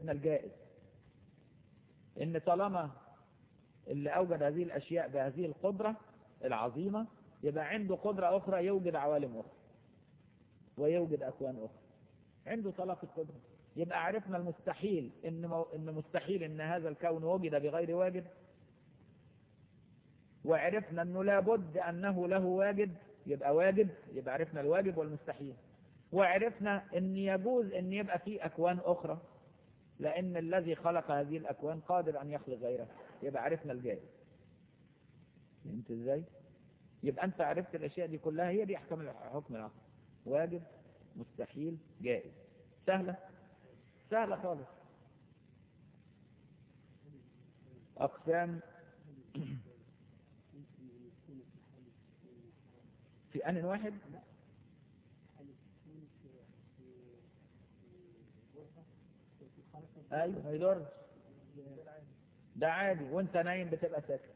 عرفنا الجائز ان طالما اللي اوجد هذه الاشياء بهذه القدرة العظيمة يبقى عنده قدرة اخرى يوجد عوالم اخرى ويوجد اكوان اخرى عنده طلاق القدرة يبقى عرفنا المستحيل ان مو... ان مستحيل ان هذا الكون وجد بغير واجد وعرفنا انه لابد انه له واجد يبقى واجب يبقى عرفنا الواجب والمستحيل وعرفنا ان يجوز ان يبقى في اكوان اخرى لان الذي خلق هذه الاكوان قادر ان يخلق غيرها يبقى عرفنا الجائز فهمت ازاي يبقى انت عرفت الاشياء دي كلها هي دي احكام الحكم العقل واجب مستحيل جائز سهلة سهلة خالص اقسام في ان واحد ايوه ما يضرش ده عادي وانت نايم بتبقى ساكت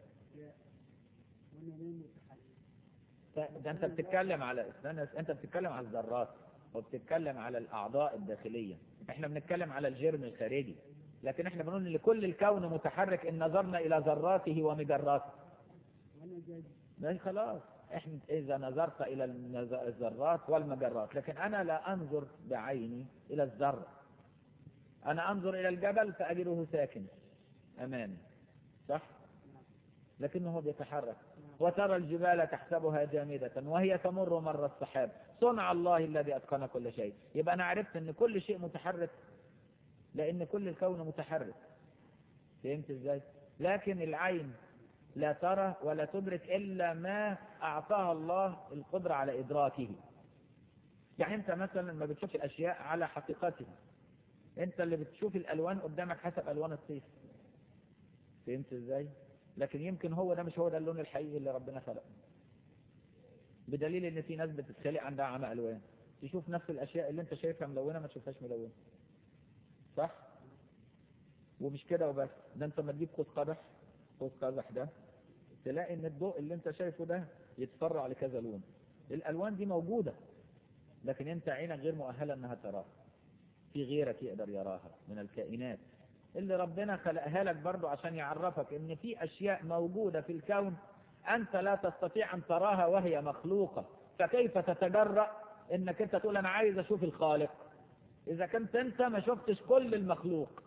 ده انت بتتكلم على استنى انت بتتكلم على الذرات وبتتكلم على الاعضاء الداخليه احنا بنتكلم على الجرم الخارجي لكن احنا بنقول ان كل الكون متحرك ان نظرنا الى ذراته ومجراته ماشي خلاص احنا اذا نظرت الى الذرات والمجرات لكن انا لا انظر بعيني الى الذره انا انظر الى الجبل فاجده ساكن امامي صح لكنه هو بيتحرك وترى الجبال تحسبها جامدة وهي تمر مر السحاب صنع الله الذي أتقن كل شيء يبقى أنا عرفت أن كل شيء متحرك لأن كل الكون متحرك فهمت إزاي لكن العين لا ترى ولا تدرك إلا ما أعطاها الله القدرة على إدراكه يعني أنت مثلا ما بتشوفش الأشياء على حقيقتها أنت اللي بتشوف الألوان قدامك حسب ألوان الصيف فهمت إزاي لكن يمكن هو ده مش هو ده اللون الحقيقي اللي ربنا خلقه بدليل ان في ناس بتتخلق عندها عمى الوان تشوف نفس الاشياء اللي انت شايفها ملونه ما تشوفهاش ملونه صح ومش كده وبس ده انت ما تجيب قوس قزح قوس قزح ده تلاقي ان الضوء اللي انت شايفه ده يتفرع لكذا لون الالوان دي موجوده لكن انت عينك غير مؤهله انها تراها في غيرك يقدر يراها من الكائنات اللي ربنا خلقها لك برضو عشان يعرفك ان في اشياء موجودة في الكون انت لا تستطيع ان تراها وهي مخلوقة فكيف تتجرأ انك انت تقول انا عايز اشوف الخالق اذا كنت انت ما شفتش كل المخلوق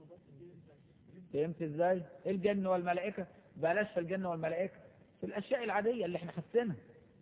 فهمت ازاي الجن والملائكة بلاش في الجن والملائكة في الاشياء العادية اللي احنا حسنها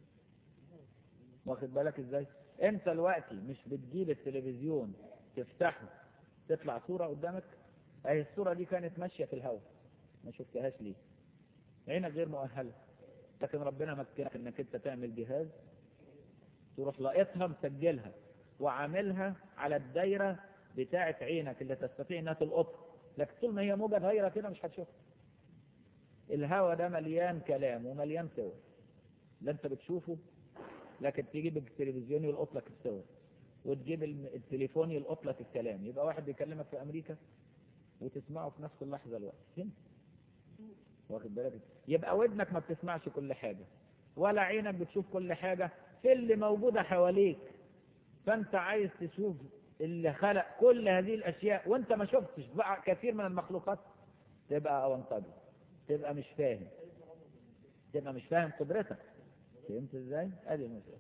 واخد بالك ازاي انت دلوقتي مش بتجيب التلفزيون تفتحه تطلع صورة قدامك اهي الصورة دي كانت ماشية في الهواء ما شفتهاش ليه عينك غير مؤهلة لكن ربنا مكنك انك انت تعمل جهاز تروح لاقطها مسجلها وعاملها على الدايرة بتاعة عينك اللي تستطيع انها تلقطها لكن طول ما هي موجة دايرة كده مش هتشوفها الهواء ده مليان كلام ومليان صور لا انت بتشوفه لكن تجيب التلفزيون يلقط لك الصور وتجيب التليفون يلقط لك الكلام يبقى واحد بيكلمك في امريكا وتسمعه في نفس اللحظة الوقت فين واخد بالك يبقى ودنك ما بتسمعش كل حاجة ولا عينك بتشوف كل حاجة في اللي موجودة حواليك فانت عايز تشوف اللي خلق كل هذه الاشياء وانت ما شفتش بقى كثير من المخلوقات تبقى اونطجي تبقى مش فاهم تبقى مش فاهم قدرتك فهمت ازاي ادي المسألة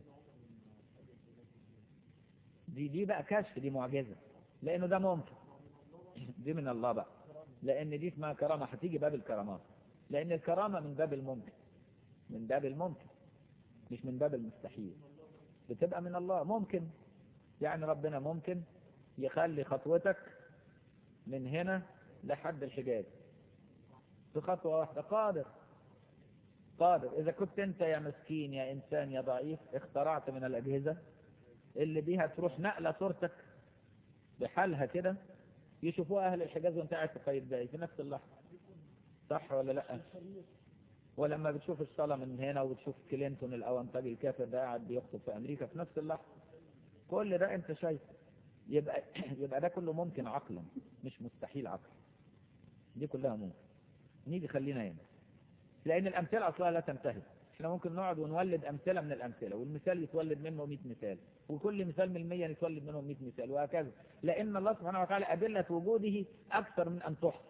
دي دي بقى كشف دي معجزة لانه ده ممكن دي من الله بقى لان دي اسمها كرامة هتيجي باب الكرامات لان الكرامة من باب الممكن من باب الممكن مش من باب المستحيل بتبقى من الله ممكن يعني ربنا ممكن يخلي خطوتك من هنا لحد الحجاز في خطوة واحدة قادر قادر إذا كنت أنت يا مسكين يا إنسان يا ضعيف اخترعت من الأجهزة اللي بيها تروح نقلة صورتك بحالها كده يشوفوها أهل الحجاز وانت قاعد في قايتباي في نفس اللحظة صح ولا لا ولما بتشوف الصلاة من هنا وبتشوف كلينتون الأونطاجي الكافر ده قاعد بيخطب في أمريكا في نفس اللحظة كل ده انت شايف يبقى يبقى ده كله ممكن عقلا مش مستحيل عقلا دي كلها ممكن نيجي خلينا هنا لأن الأمثلة أصلها لا تنتهي احنا ممكن نقعد ونولد أمثلة من الأمثلة والمثال يتولد منه 100 مثال وكل مثال من المية يتولد منه 100 مثال وهكذا لأن الله سبحانه وتعالى أدلة وجوده أكثر من أن تحصى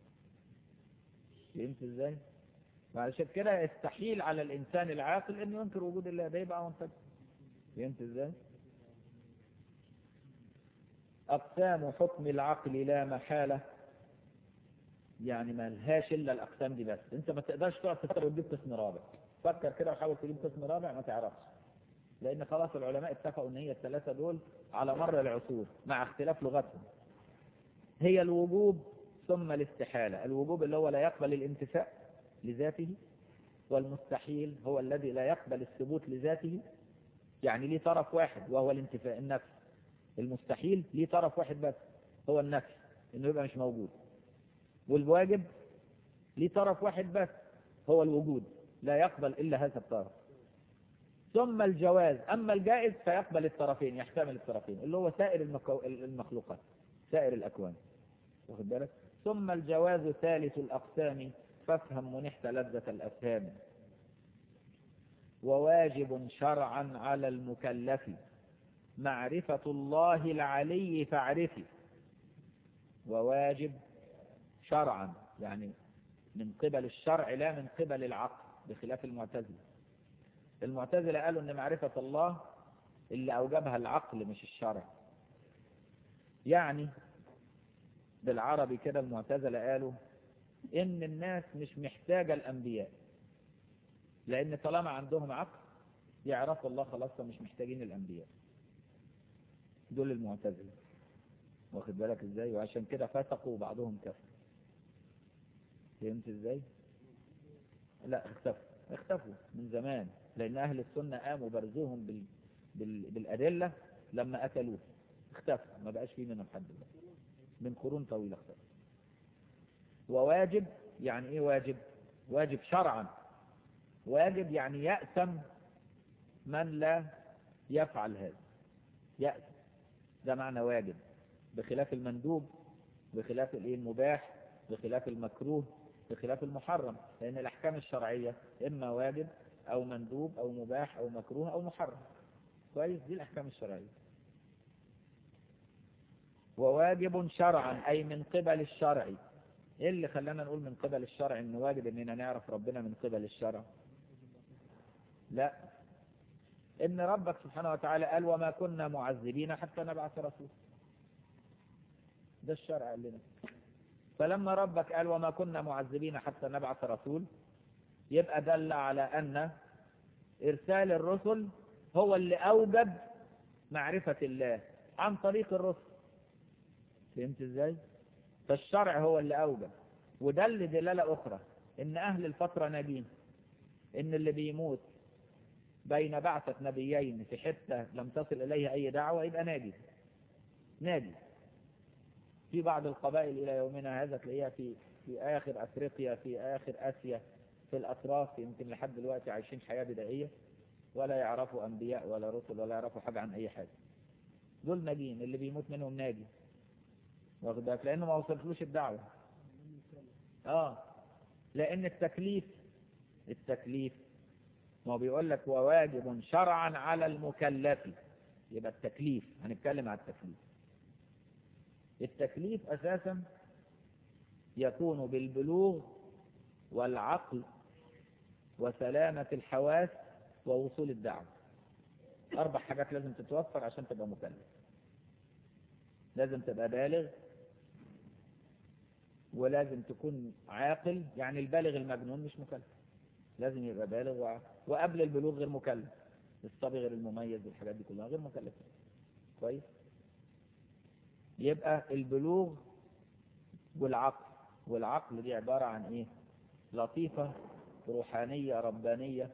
فهمت ازاي؟ وعشان كده يستحيل على الإنسان العاقل أنه ينكر وجود الله ده يبقى منتج فهمت ازاي؟ أقسام حكم العقل لا محالة يعني ما لهاش إلا الأقسام دي بس أنت ما تقدرش تقعد تفكر وتجيب قسم رابع فكر كده وحاول تجيب قسم رابع ما تعرفش لأن خلاص العلماء اتفقوا أن هي الثلاثة دول على مر العصور مع اختلاف لغتهم هي الوجوب ثم الاستحالة الوجوب اللي هو لا يقبل الانتفاء لذاته والمستحيل هو الذي لا يقبل الثبوت لذاته يعني ليه طرف واحد وهو الانتفاء النفس المستحيل ليه طرف واحد بس هو النفي انه يبقى مش موجود والواجب ليه طرف واحد بس هو الوجود لا يقبل الا هذا الطرف ثم الجواز اما الجائز فيقبل الطرفين يحتمل الطرفين اللي هو سائر المكو... المخلوقات سائر الاكوان واخد بالك ثم الجواز ثالث الاقسام فافهم منحت لذة الافهام وواجب شرعا على المكلف معرفة الله العلي فاعرفي وواجب شرعا يعني من قبل الشرع لا من قبل العقل بخلاف المعتزلة المعتزلة قالوا ان معرفة الله اللي اوجبها العقل مش الشرع يعني بالعربي كده المعتزلة قالوا ان الناس مش محتاجة الانبياء لان طالما عندهم عقل يعرفوا الله خلاص مش محتاجين الانبياء دول المعتزلة واخد بالك ازاي وعشان كده فسقوا بعضهم كفر فهمت ازاي لا اختفوا اختفوا من زمان لان اهل السنة قاموا برزوهم بال... بال... بالادلة لما قتلوه اختفوا ما بقاش فيه منهم حد بقى. من قرون طويلة اختفوا وواجب يعني ايه واجب واجب شرعا واجب يعني يأثم من لا يفعل هذا يأثم ده معنى واجب بخلاف المندوب بخلاف الايه المباح بخلاف المكروه بخلاف المحرم لأن الأحكام الشرعية إما واجب أو مندوب أو مباح أو مكروه أو محرم كويس دي الأحكام الشرعية وواجب شرعا أي من قبل الشرع إيه اللي خلانا نقول من قبل الشرع إن واجب إننا نعرف ربنا من قبل الشرع لا إن ربك سبحانه وتعالى قال وما كنا معذبين حتى نبعث رسول ده الشرع قال لنا فلما ربك قال وما كنا معذبين حتى نبعث رسول يبقى دل على أن إرسال الرسل هو اللي أوجب معرفة الله عن طريق الرسل فهمت ازاي فالشرع هو اللي أوجب ودل دلالة أخرى إن أهل الفترة ناجين إن اللي بيموت بين بعثة نبيين في حتة لم تصل إليه أي دعوة يبقى ناجي ناجي في بعض القبائل إلى يومنا هذا تلاقيها في في آخر أفريقيا في آخر آسيا في الأطراف يمكن لحد دلوقتي عايشين حياة بدائية ولا يعرفوا أنبياء ولا رسل ولا يعرفوا حاجة عن أي حاجة دول ناجين اللي بيموت منهم ناجي واخد بالك لأنه ما وصلتلوش الدعوة آه لأن التكليف التكليف ما بيقول لك وواجب شرعا على المكلف يبقى التكليف هنتكلم على التكليف التكليف أساسا يكون بالبلوغ والعقل وسلامة الحواس ووصول الدعوة أربع حاجات لازم تتوفر عشان تبقى مكلف لازم تبقى بالغ ولازم تكون عاقل يعني البالغ المجنون مش مكلف لازم يبقى بالغ وعاقل وقبل البلوغ غير مكلف الصبي غير المميز والحاجات دي كلها غير مكلف كويس يبقى البلوغ والعقل والعقل دي عبارة عن ايه لطيفة روحانية ربانية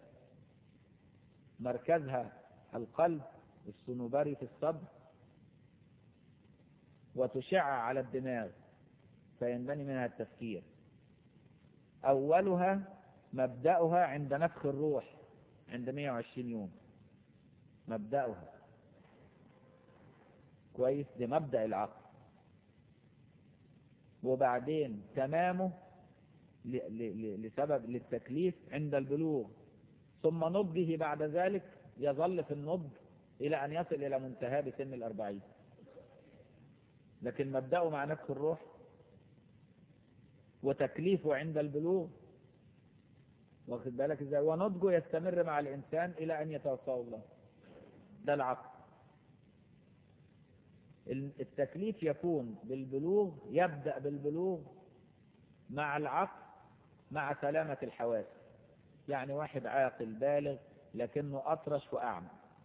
مركزها القلب الصنوبري في الصدر وتشع على الدماغ فينبني منها التفكير أولها مبدأها عند نفخ الروح عند 120 يوم مبدأها كويس ده مبدأ العقل وبعدين تمامه لسبب للتكليف عند البلوغ ثم نضجه بعد ذلك يظل في النضج إلى أن يصل إلى منتهى بسن الأربعين لكن مبدأه مع نفس الروح وتكليفه عند البلوغ واخد بالك ازاي ونضجه يستمر مع الإنسان إلى أن يتوفاه الله ده العقل التكليف يكون بالبلوغ يبدأ بالبلوغ مع العقل مع سلامة الحواس يعني واحد عاقل بالغ لكنه أطرش وأعمى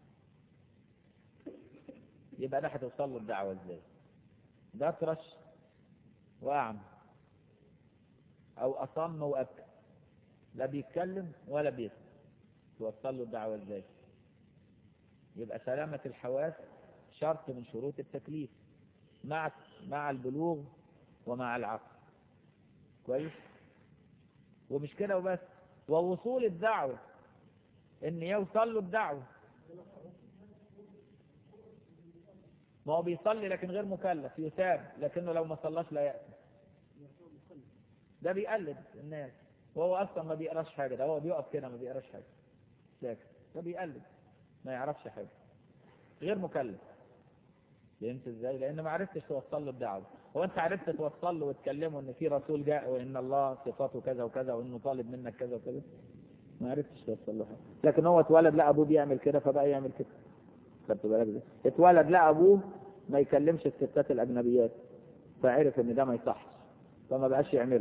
يبقى ده هتوصل له الدعوة ازاي ده أطرش وأعمى أو أصم وأبكى لا بيتكلم ولا بيسمع توصل له الدعوة ازاي يبقى سلامة الحواس شرط من شروط التكليف مع مع البلوغ ومع العقل كويس ومش كده وبس ووصول الدعوة ان يوصل له الدعوة ما هو بيصلي لكن غير مكلف يثاب لكنه لو ما صلاش لا يأتي ده بيقلد الناس وهو اصلا ما بيقراش حاجة ده هو بيقف كده ما بيقراش حاجة ساكت ده بيقلد ما يعرفش حاجة غير مكلف فهمت ازاي لان ما عرفتش توصل له الدعوه هو انت عرفت توصل له وتكلمه ان في رسول جاء وان الله صفاته كذا وكذا وانه طالب منك كذا وكذا ما عرفتش توصل له حاجه لكن هو اتولد لا ابوه بيعمل كده فبقى يعمل كده خدت بالك ازاي اتولد لا ابوه ما يكلمش الستات الاجنبيات فعرف ان ده ما يصحش فما بقاش يعمله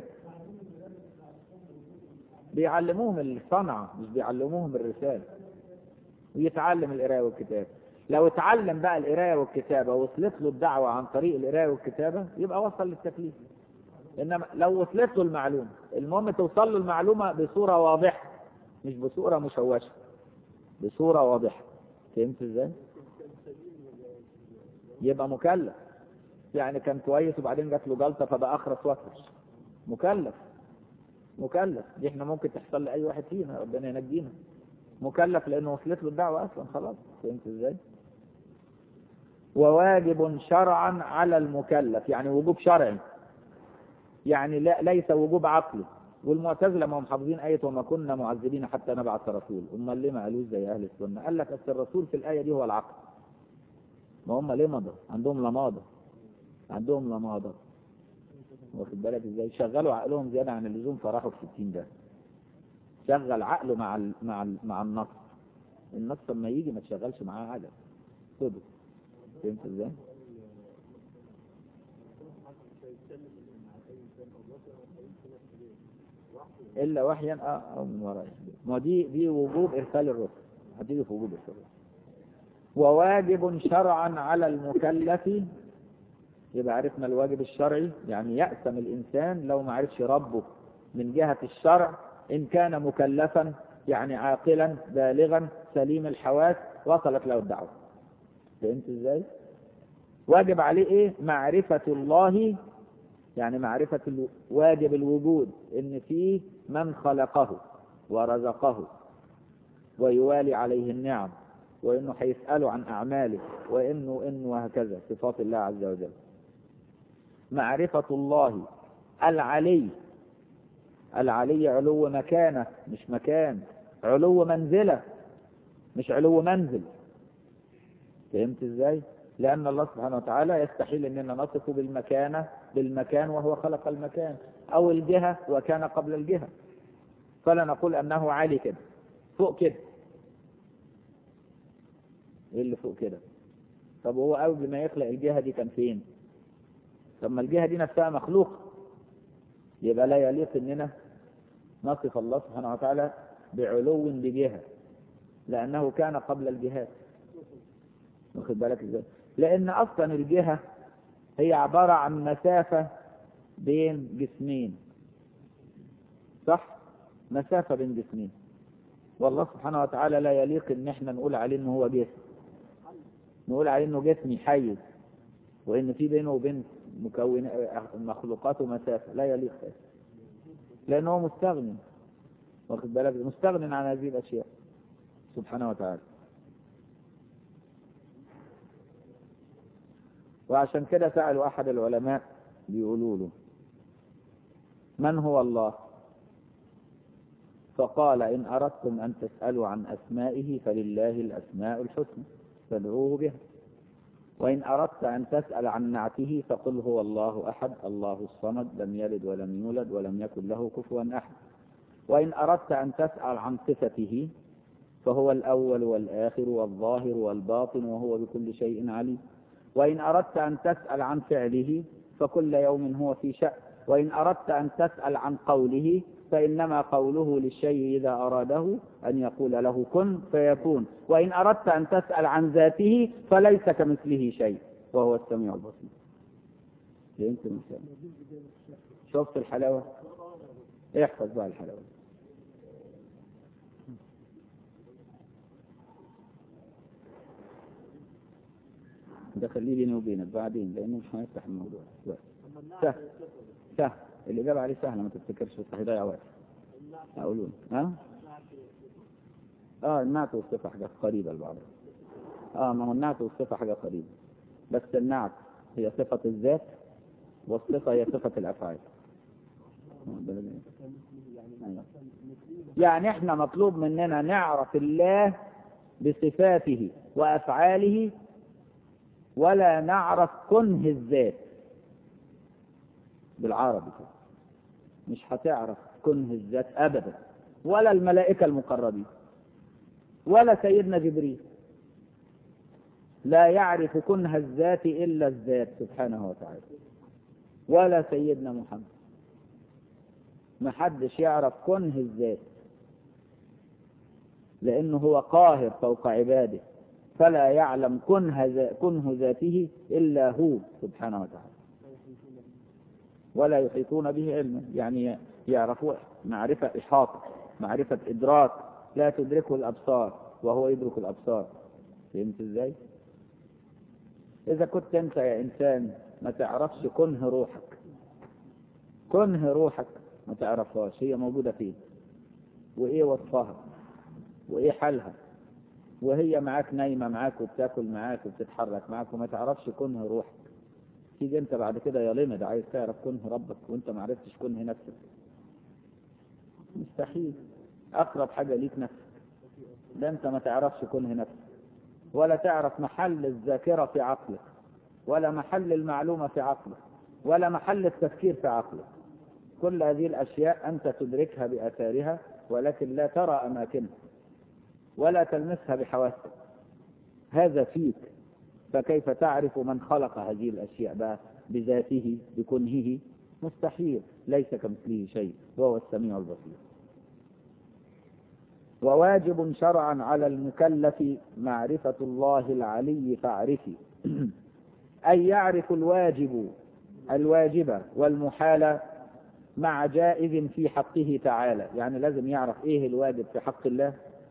بيعلموهم الصنعه مش بيعلموهم الرساله ويتعلم القرايه والكتاب لو اتعلم بقى القرايه والكتابه ووصلت له الدعوه عن طريق القرايه والكتابه يبقى وصل للتكليف انما لو وصلت له المعلومه المهم توصل له المعلومه بصوره واضحه مش بصوره مشوشه بصوره واضحه فهمت ازاي يبقى مكلف يعني كان كويس وبعدين جات له جلطه فبقى اخرس واطرش مكلف مكلف دي احنا ممكن تحصل لاي واحد فينا ربنا ينجينا مكلف لانه وصلت له الدعوه اصلا خلاص فهمت ازاي وواجب شرعا على المكلف يعني وجوب شرعي يعني لا ليس وجوب عقلي والمعتزله ما هم حافظين ايه وما كنا معذبين حتى نبعث رسول امال ليه ما قالوش زي اهل السنه قال لك اصل الرسول في الايه دي هو العقل ما هم ليه مضى عندهم لماضه عندهم لماضه واخد بالك ازاي شغلوا عقلهم زياده عن اللزوم فراحوا في 60 ده شغل عقله مع ال مع ال مع النص النص لما يجي ما تشغلش معاه عقلك خده فهمت ازاي الا وحيا اه او من وراء ما دي دي وجوب ارسال الرسل هتيجي في وجوب ارسال الرسل وواجب شرعا على المكلف يبقى عرفنا الواجب الشرعي يعني يأسم الإنسان لو ما عرفش ربه من جهة الشرع إن كان مكلفا يعني عاقلا بالغا سليم الحواس وصلت له الدعوة فهمت ازاي واجب عليه ايه معرفة الله يعني معرفة واجب الوجود ان فيه من خلقه ورزقه ويوالي عليه النعم وانه هيسأله عن اعماله وانه انه وهكذا صفات الله عز وجل معرفة الله العلي العلي علو مكانة مش مكان علو منزلة مش علو منزل فهمت ازاي لأن الله سبحانه وتعالى يستحيل أننا نصفه بالمكانة بالمكان وهو خلق المكان أو الجهة وكان قبل الجهة فلا نقول أنه عالي كده فوق كده ايه اللي فوق كده طب هو قبل ما يخلق الجهة دي كان فين طب ما الجهة دي نفسها مخلوقة يبقى لا يليق اننا نصف الله سبحانه وتعالى بعلو بجهة لأنه كان قبل الجهات واخد بالك ازاي لأن أصلا الجهة هي عبارة عن مسافة بين جسمين صح مسافة بين جسمين والله سبحانه وتعالى لا يليق ان احنا نقول عليه انه هو جسم نقول عليه انه جسم حيز وان في بينه وبين مكون مخلوقاته مسافة لا يليق هذا لأنه هو مستغني واخد بالك مستغني عن هذه الأشياء سبحانه وتعالى وعشان كده سألوا أحد العلماء بيقولوا له من هو الله فقال إن أردتم أن تسألوا عن أسمائه فلله الأسماء الحسنى فادعوه بها وإن أردت أن تسأل عن نعته فقل هو الله أحد الله الصمد لم يلد ولم يولد ولم يكن له كفوا أحد وإن أردت أن تسأل عن صفته فهو الأول والآخر والظاهر والباطن وهو بكل شيء عليم وإن أردت أن تسأل عن فعله فكل يوم هو في شأن وإن أردت أن تسأل عن قوله فإنما قوله للشيء إذا أراده أن يقول له كن فيكون وإن أردت أن تسأل عن ذاته فليس كمثله شيء وهو السميع البصير فهمت المثال شفت الحلاوة احفظ بقى الحلاوة ده خليه بيني وبينك بعدين لأنه مش هيفتح الموضوع دلوقتي. سهل سهل الإجابة عليه سهلة ما تفتكرش بس هيضيع وقت أقولون ها اه النعت والصفة حاجة قريبة لبعض اه ما هو النعت والصفة حاجة قريبة بس النعت هي صفة الذات والصفة هي صفة الأفعال أيوة. يعني احنا مطلوب مننا نعرف الله بصفاته وأفعاله ولا نعرف كنه الذات بالعربي كده. مش هتعرف كنه الذات أبدا ولا الملائكة المقربين ولا سيدنا جبريل لا يعرف كنه الذات إلا الذات سبحانه وتعالى ولا سيدنا محمد ما حدش يعرف كنه الذات لأنه هو قاهر فوق عباده فلا يعلم كنه كنه ذاته إلا هو سبحانه وتعالى ولا يحيطون به علما يعني يعرفوا معرفة إحاطة معرفة إدراك لا تدركه الأبصار وهو يدرك الأبصار فهمت إزاي؟ إذا كنت أنت يا إنسان ما تعرفش كنه روحك كنه روحك ما تعرفهاش هي موجودة فين وإيه وصفها وإيه حالها وهي معاك نايمة معاك وبتاكل معاك وبتتحرك معاك وما تعرفش كنه روحك تيجي انت بعد كده يا لمد عايز تعرف كنه ربك وانت ما عرفتش كنه نفسك مستحيل اقرب حاجة ليك نفسك ده انت ما تعرفش كنه نفسك ولا تعرف محل الذاكرة في عقلك ولا محل المعلومة في عقلك ولا محل التفكير في عقلك كل هذه الأشياء أنت تدركها بأثارها ولكن لا ترى أماكنها ولا تلمسها بحواسك هذا فيك فكيف تعرف من خلق هذه الأشياء بقى بذاته بكنهه مستحيل ليس كمثله شيء وهو السميع البصير وواجب شرعا على المكلف معرفة الله العلي فاعرفي أي يعرف الواجب الواجب والمحال مع جائز في حقه تعالى يعني لازم يعرف ايه الواجب في حق الله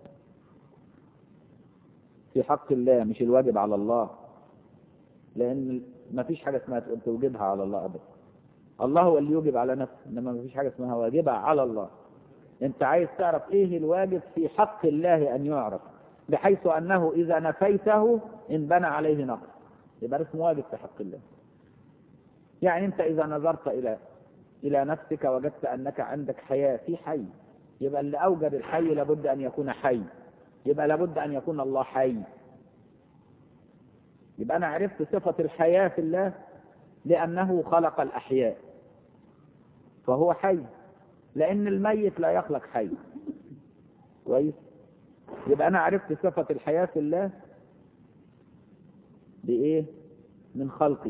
في حق الله مش الواجب على الله لان ما فيش حاجه اسمها توجبها على الله ابدا الله هو اللي يوجب على نفسه انما ما فيش حاجه اسمها واجبها على الله انت عايز تعرف ايه الواجب في حق الله ان يعرف بحيث انه اذا نفيته انبنى عليه نقص يبقى اسمه واجب في حق الله يعني انت اذا نظرت الى الى نفسك وجدت انك عندك حياه في حي يبقى اللي اوجد الحي لابد ان يكون حي يبقى لابد ان يكون الله حي يبقى انا عرفت صفه الحياه في الله لانه خلق الاحياء فهو حي لان الميت لا يخلق حي كويس يبقى انا عرفت صفه الحياه في الله بايه من خلقه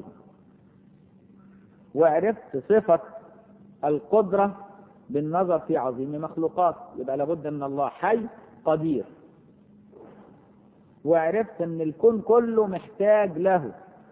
وعرفت صفه القدره بالنظر في عظيم مخلوقات يبقى لابد ان الله حي قدير وعرفت ان الكون كله محتاج له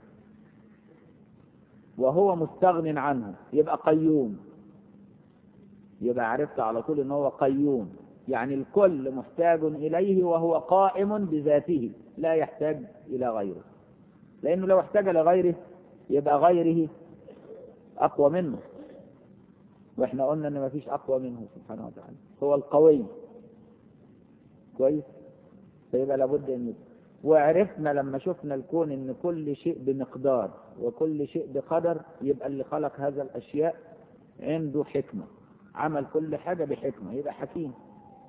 وهو مستغن عنه يبقى قيوم يبقى عرفت على طول ان هو قيوم يعني الكل محتاج اليه وهو قائم بذاته لا يحتاج الى غيره لانه لو احتاج لغيره يبقى غيره اقوى منه واحنا قلنا ان مفيش اقوى منه سبحانه وتعالى هو القوي كويس فيبقى لابد ان وعرفنا لما شفنا الكون ان كل شيء بمقدار وكل شيء بقدر يبقى اللي خلق هذا الاشياء عنده حكمه عمل كل حاجه بحكمه يبقى حكيم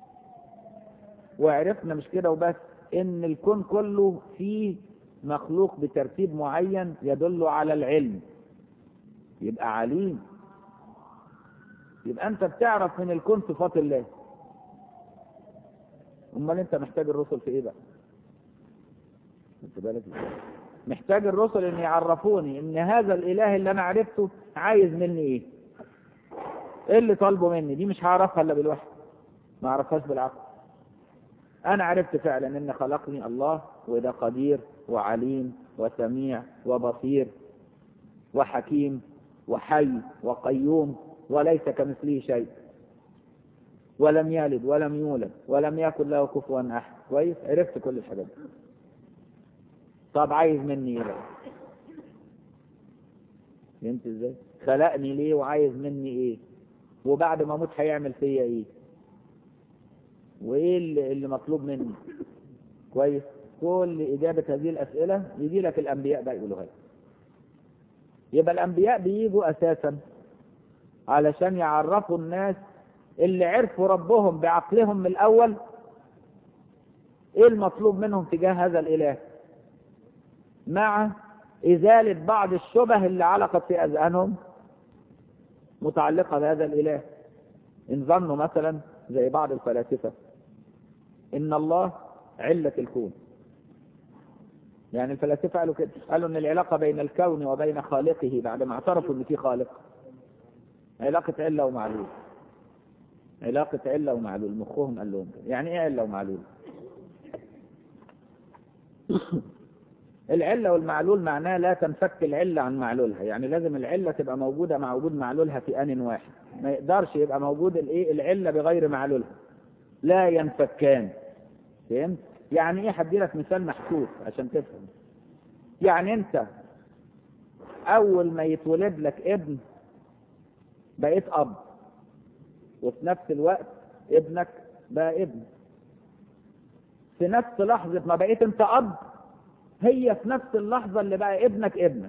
وعرفنا مش كده وبس ان الكون كله فيه مخلوق بترتيب معين يدل على العلم يبقى عليم يبقى انت بتعرف من الكون صفات الله امال انت محتاج الرسل في ايه بقى خدت بالك ازاي محتاج الرسل ان يعرفوني ان هذا الاله اللي انا عرفته عايز مني ايه ايه اللي طالبه مني دي مش هعرفها الا بالوحي ما اعرفهاش بالعقل انا عرفت فعلا ان خلقني الله وده قدير وعليم وسميع وبصير وحكيم وحي وقيوم وليس كمثله شيء ولم يلد ولم يولد ولم يكن له كفوا احد كويس عرفت كل الحاجات دي طب عايز مني ايه بقى فهمت ازاي خلقني ليه وعايز مني ايه وبعد ما اموت هيعمل فيا ايه وايه اللي, اللي مطلوب مني كويس كل اجابه هذه الاسئله يجي لك الانبياء بقى يقولوها لك يبقى الانبياء بيجوا اساسا علشان يعرفوا الناس اللي عرفوا ربهم بعقلهم من الاول ايه المطلوب منهم تجاه هذا الاله مع ازاله بعض الشبه اللي علقت في اذهانهم متعلقه بهذا الاله ان ظنوا مثلا زي بعض الفلاسفه ان الله عله الكون يعني الفلاسفه قالوا كده قالوا ان العلاقه بين الكون وبين خالقه بعد ما اعترفوا ان في خالق علاقه عله ومعلول علاقه عله ومعلول مخهم قال لهم كده. يعني ايه عله ومعلول العله والمعلول معناه لا تنفك العله عن معلولها يعني لازم العله تبقى موجوده مع وجود معلولها في ان واحد ما يقدرش يبقى موجود الايه العله بغير معلولها لا ينفكان فهمت يعني ايه هدي لك مثال محسوس عشان تفهم يعني انت اول ما يتولد لك ابن بقيت اب وفي نفس الوقت ابنك بقى ابن في نفس لحظة ما بقيت انت اب هي في نفس اللحظة اللي بقى ابنك ابنك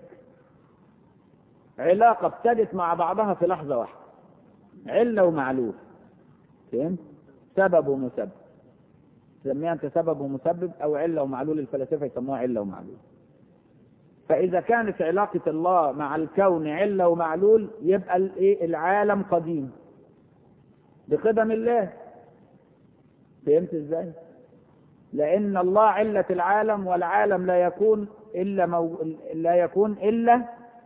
علاقة ابتدت مع بعضها في لحظة واحدة علة ومعلول فهمت سبب ومسبب تسميها انت سبب ومسبب او علة ومعلول الفلاسفة يسموها علة ومعلول فإذا كانت علاقة الله مع الكون علة ومعلول يبقى الايه العالم قديم بقدم الله فهمت ازاي؟ لأن الله علة العالم والعالم لا يكون إلا مو... لا يكون إلا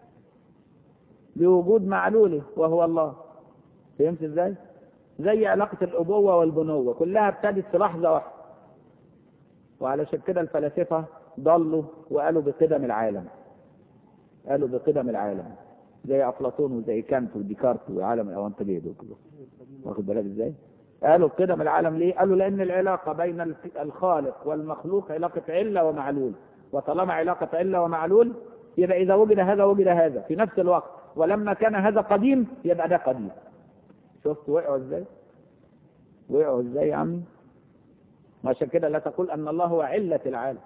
بوجود معلوله وهو الله فهمت ازاي؟ زي علاقة الأبوة والبنوة كلها ابتدت في لحظة واحدة وعلشان كده الفلاسفة ضلوا وقالوا بقدم العالم قالوا بقدم العالم زي أفلاطون وزي كانت وديكارت وعالم الأوانطجية دول كلهم واخد بالك ازاي؟ قالوا بقدم العالم ليه؟ قالوا لأن العلاقة بين الخالق والمخلوق علاقة علة ومعلول وطالما علاقة علة ومعلول يبقى إذا وجد هذا وجد هذا في نفس الوقت ولما كان هذا قديم يبقى ده قديم شفت وقعوا ازاي؟ وقعوا ازاي يا عمي؟ عشان كده لا تقول أن الله هو علة العالم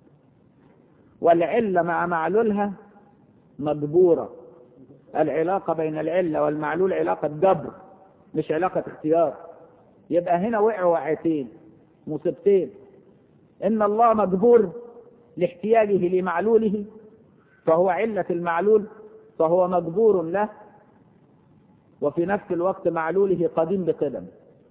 والعلة مع معلولها مجبورة العلاقة بين العلة والمعلول علاقة جبر مش علاقة اختيار يبقى هنا وقعوا وقعتين مصيبتين إن الله مجبور لاحتياجه لمعلوله فهو علة المعلول فهو مجبور له وفي نفس الوقت معلوله قديم بقدم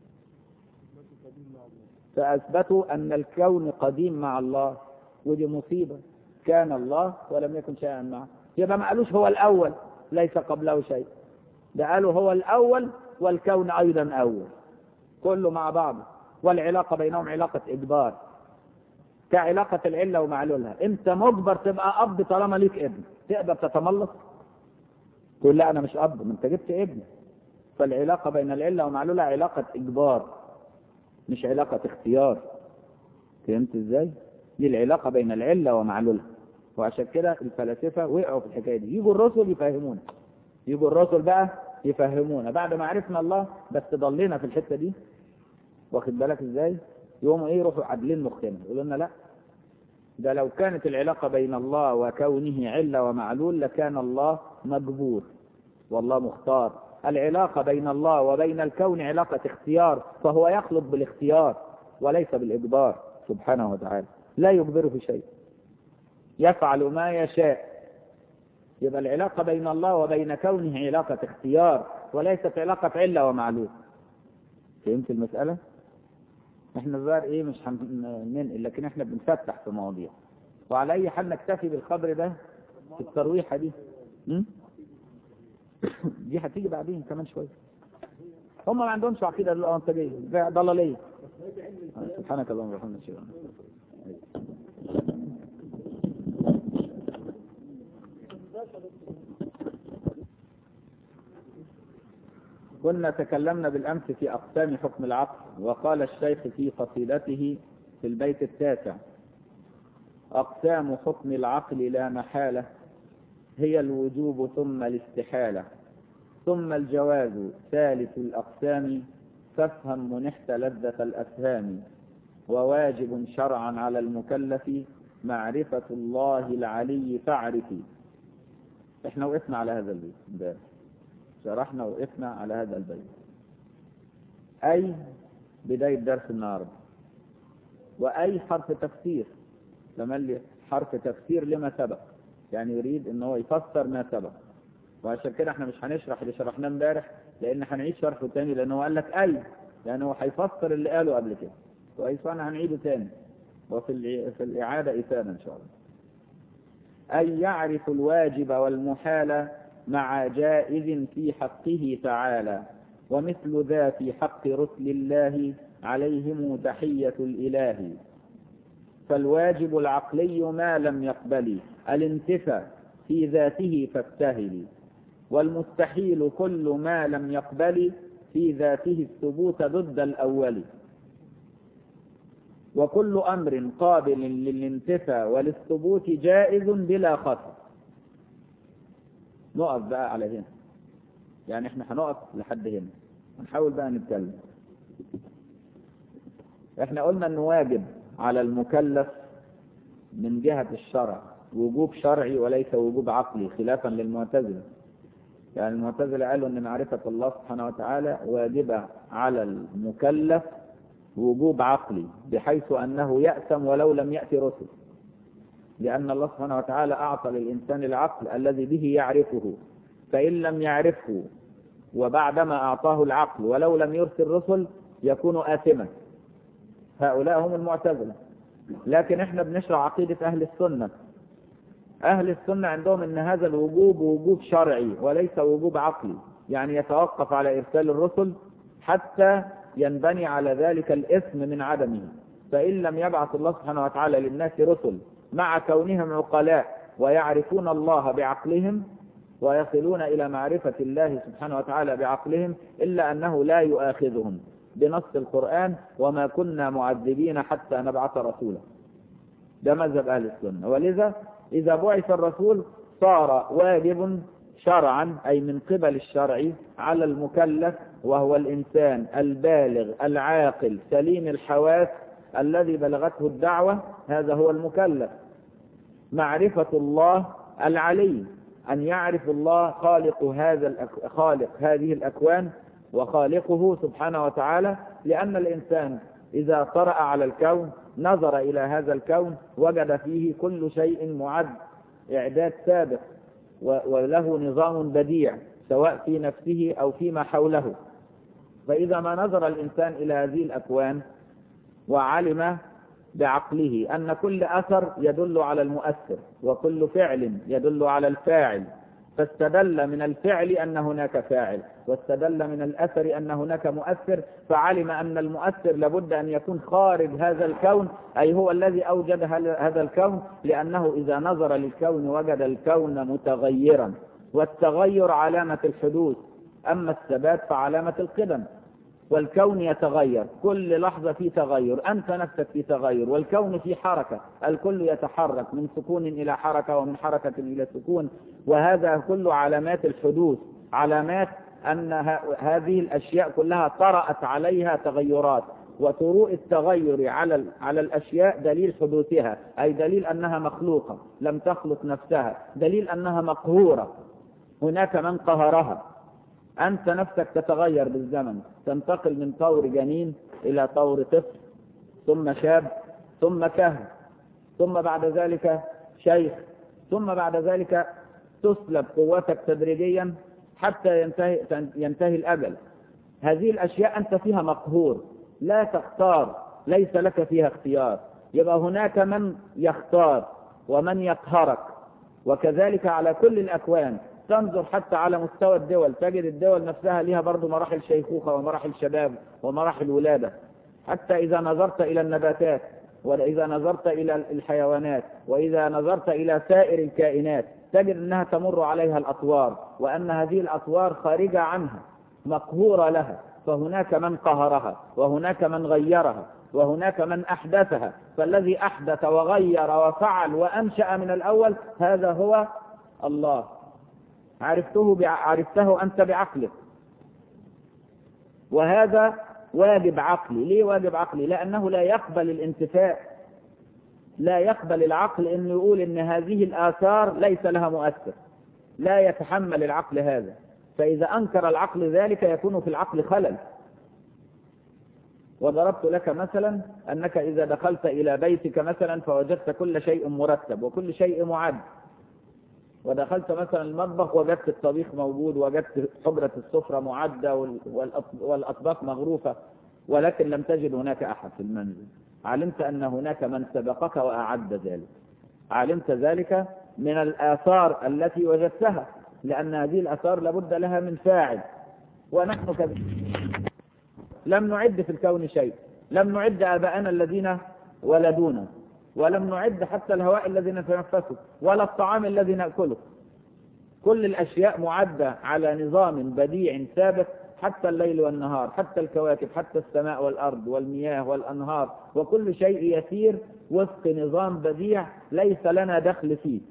فأثبتوا أن الكون قديم مع الله ودي مصيبة كان الله ولم يكن شيئا معه يبقى ما قالوش هو الأول ليس قبله شيء ده قالوا هو الأول والكون أيضا أول كله مع بعضه والعلاقة بينهم علاقة إجبار كعلاقة العلة ومعلولها أنت مجبر تبقى أب طالما ليك ابن تقدر تتملص تقول لا أنا مش أب ما أنت جبت ابن فالعلاقة بين العلة ومعلولها علاقة إجبار مش علاقة اختيار فهمت ازاي؟ دي العلاقة بين العلة ومعلولها وعشان كده الفلاسفة وقعوا في الحكاية دي يجوا الرسل يفهمونا يجوا الرسل بقى يفهمونا بعد ما عرفنا الله بس ضلينا في الحتة دي واخد بالك ازاي؟ يقوموا ايه يروحوا عادلين مخنا يقولوا لنا لا ده لو كانت العلاقة بين الله وكونه علة ومعلول لكان الله مجبور والله مختار العلاقة بين الله وبين الكون علاقة اختيار فهو يخلق بالاختيار وليس بالإجبار سبحانه وتعالى لا يجبره في شيء يفعل ما يشاء يبقى العلاقة بين الله وبين كونه علاقة اختيار وليست علاقة علة ومعلوم فهمت المسألة؟ احنا الظاهر ايه مش هننقل لكن احنا بنفتح في مواضيع وعلى اي حال نكتفي بالخبر ده في الترويحة دي م? دي هتيجي بعدين كمان شوية هم ما عندهمش عقيدة الأنطجية ضلالية سبحانك اللهم وبحمدك اشهد ان لا اله الا انت كنا تكلمنا بالأمس في أقسام حكم العقل وقال الشيخ في قصيدته في البيت التاسع أقسام حكم العقل لا محالة هي الوجوب ثم الاستحالة ثم الجواز ثالث الأقسام فافهم منحت لذة الأفهام وواجب شرعا على المكلف معرفة الله العلي فاعرفي احنا وقفنا على هذا البيت امبارح شرحنا وقفنا على هذا البيت أي بداية درس النهارده وأي حرف تفسير تملي حرف تفسير لما سبق يعني يريد ان هو يفسر ما سبق وعشان كده احنا مش هنشرح اللي شرحناه امبارح لان هنعيد شرحه تاني لان هو قال لك اي يعني هو هيفسر اللي قاله قبل كده كويس وانا هنعيده تاني وفي في الاعاده افاده ان شاء الله اي يعرف الواجب والمحال مع جائز في حقه تعالى ومثل ذا في حق رسل الله عليهم تحية الإله فالواجب العقلي ما لم يقبل الانتفى في ذاته فابتهل والمستحيل كل ما لم يقبل في ذاته الثبوت ضد الأول وكل أمر قابل للانتفى وللثبوت جائز بلا خطأ نقف بقى على هنا يعني احنا هنقف لحد هنا ونحاول بقى نتكلم احنا قلنا انه واجب على المكلف من جهة الشرع وجوب شرعي وليس وجوب عقلي خلافا للمعتزلة يعني المعتزلة قالوا ان معرفة الله سبحانه وتعالى واجبة على المكلف وجوب عقلي بحيث انه يأثم ولو لم يأتي رسل لأن الله سبحانه وتعالى أعطى للإنسان العقل الذي به يعرفه فإن لم يعرفه وبعدما أعطاه العقل ولو لم يرسل رسل يكون آثما هؤلاء هم المعتزلة لكن احنا بنشرح عقيدة أهل السنة أهل السنة عندهم أن هذا الوجوب وجوب شرعي وليس وجوب عقلي يعني يتوقف على إرسال الرسل حتى ينبني على ذلك الإثم من عدمه فإن لم يبعث الله سبحانه وتعالى للناس رسل مع كونهم عقلاء ويعرفون الله بعقلهم ويصلون إلى معرفة الله سبحانه وتعالى بعقلهم إلا أنه لا يؤاخذهم بنص القرآن وما كنا معذبين حتى نبعث رسولا ده مذهب أهل السنة ولذا إذا بعث الرسول صار واجب شرعا أي من قبل الشرع على المكلف وهو الإنسان البالغ العاقل سليم الحواس الذي بلغته الدعوة هذا هو المكلف معرفة الله العلي أن يعرف الله خالق هذا الأك... خالق هذه الأكوان وخالقه سبحانه وتعالى لأن الإنسان إذا طرأ على الكون نظر إلى هذا الكون وجد فيه كل شيء معد إعداد سابق و... وله نظام بديع سواء في نفسه أو فيما حوله فإذا ما نظر الإنسان إلى هذه الأكوان وعلم بعقله أن كل أثر يدل على المؤثر وكل فعل يدل على الفاعل فاستدل من الفعل أن هناك فاعل واستدل من الأثر أن هناك مؤثر فعلم أن المؤثر لابد أن يكون خارج هذا الكون أي هو الذي أوجد هذا الكون لأنه إذا نظر للكون وجد الكون متغيرا والتغير علامة الحدوث أما الثبات فعلامة القدم والكون يتغير كل لحظة في تغير أنت نفسك في تغير والكون في حركة الكل يتحرك من سكون إلى حركة ومن حركة إلى سكون وهذا كل علامات الحدوث علامات أن هذه الأشياء كلها طرأت عليها تغيرات وطروء التغير على على الأشياء دليل حدوثها أي دليل أنها مخلوقة لم تخلق نفسها دليل أنها مقهورة هناك من قهرها أنت نفسك تتغير بالزمن تنتقل من طور جنين إلى طور طفل ثم شاب ثم كهن ثم بعد ذلك شيخ ثم بعد ذلك تسلب قوتك تدريجيا حتى ينتهي, ينتهي الأجل هذه الأشياء أنت فيها مقهور لا تختار ليس لك فيها اختيار يبقى هناك من يختار ومن يقهرك وكذلك على كل الأكوان تنظر حتى على مستوى الدول تجد الدول نفسها لها برضو مراحل شيخوخة ومراحل شباب ومراحل ولادة حتى إذا نظرت إلى النباتات وإذا نظرت إلى الحيوانات وإذا نظرت إلى سائر الكائنات تجد أنها تمر عليها الأطوار وأن هذه الأطوار خارجة عنها مقهورة لها فهناك من قهرها وهناك من غيرها وهناك من أحدثها فالذي أحدث وغير وفعل وأنشأ من الأول هذا هو الله عرفته بع... عرفته أنت بعقلك وهذا واجب عقلي ليه واجب عقلي لأنه لا يقبل الانتفاء لا يقبل العقل أنه يقول أن هذه الآثار ليس لها مؤثر لا يتحمل العقل هذا فإذا أنكر العقل ذلك يكون في العقل خلل وضربت لك مثلا أنك إذا دخلت إلى بيتك مثلا فوجدت كل شيء مرتب وكل شيء معد ودخلت مثلا المطبخ وجدت الطبيخ موجود وجدت حجرة السفرة معدة والأطباق مغروفة ولكن لم تجد هناك أحد في المنزل علمت أن هناك من سبقك وأعد ذلك علمت ذلك من الآثار التي وجدتها لأن هذه الآثار لابد لها من فاعل ونحن كذلك لم نعد في الكون شيء لم نعد آباءنا الذين ولدونا ولم نعد حتى الهواء الذي نتنفسه ولا الطعام الذي نأكله كل الأشياء معدة على نظام بديع ثابت حتى الليل والنهار حتى الكواكب حتى السماء والأرض والمياه والأنهار وكل شيء يسير وفق نظام بديع ليس لنا دخل فيه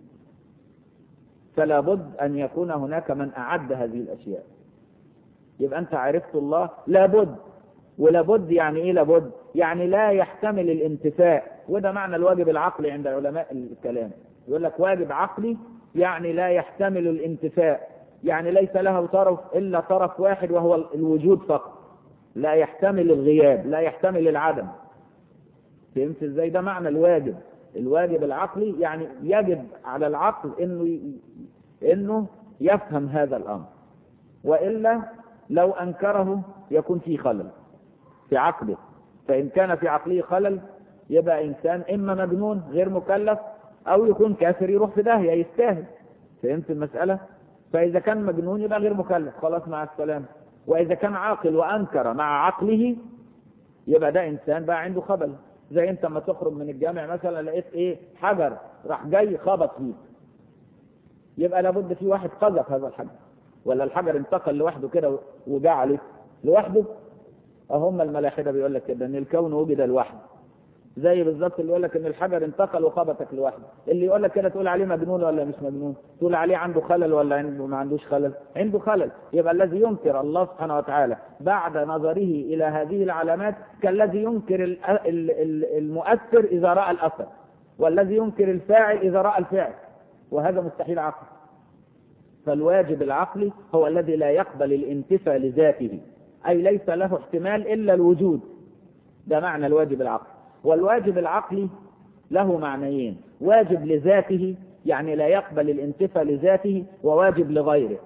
فلا بد أن يكون هناك من أعد هذه الأشياء يبقى أنت عرفت الله لابد ولابد يعني إيه لابد يعني لا يحتمل الانتفاء وده معنى الواجب العقلي عند علماء الكلام يقول لك واجب عقلي يعني لا يحتمل الانتفاء يعني ليس له طرف إلا طرف واحد وهو الوجود فقط لا يحتمل الغياب لا يحتمل العدم فهمت ازاي ده معنى الواجب الواجب العقلي يعني يجب على العقل انه انه يفهم هذا الامر والا لو انكره يكون فيه خلل في عقله فان كان في عقله خلل يبقى انسان اما مجنون غير مكلف او يكون كافر يروح في داهيه يستاهل فهمت المساله فاذا كان مجنون يبقى غير مكلف خلاص مع السلامه واذا كان عاقل وانكر مع عقله يبقى ده انسان بقى عنده خبل زي انت لما تخرج من الجامع مثلا لقيت ايه حجر راح جاي خبط فيك يبقى لابد في واحد قذف هذا الحجر ولا الحجر انتقل لوحده كده وجاء عليك لوحده هم الملاحده بيقول لك كده ان الكون وجد لوحده زي بالظبط اللي يقول لك ان الحجر انتقل وخبطك لوحده اللي يقول لك كده تقول عليه مجنون ولا مش مجنون تقول عليه عنده خلل ولا عنده ما عندوش خلل عنده خلل يبقى الذي ينكر الله سبحانه وتعالى بعد نظره الى هذه العلامات كالذي ينكر المؤثر اذا راى الاثر والذي ينكر الفاعل اذا راى الفعل وهذا مستحيل عقل فالواجب العقلي هو الذي لا يقبل الانتفاء لذاته اي ليس له احتمال الا الوجود ده معنى الواجب العقلي والواجب العقلي له معنيين واجب لذاته يعني لا يقبل الانتفاء لذاته وواجب لغيره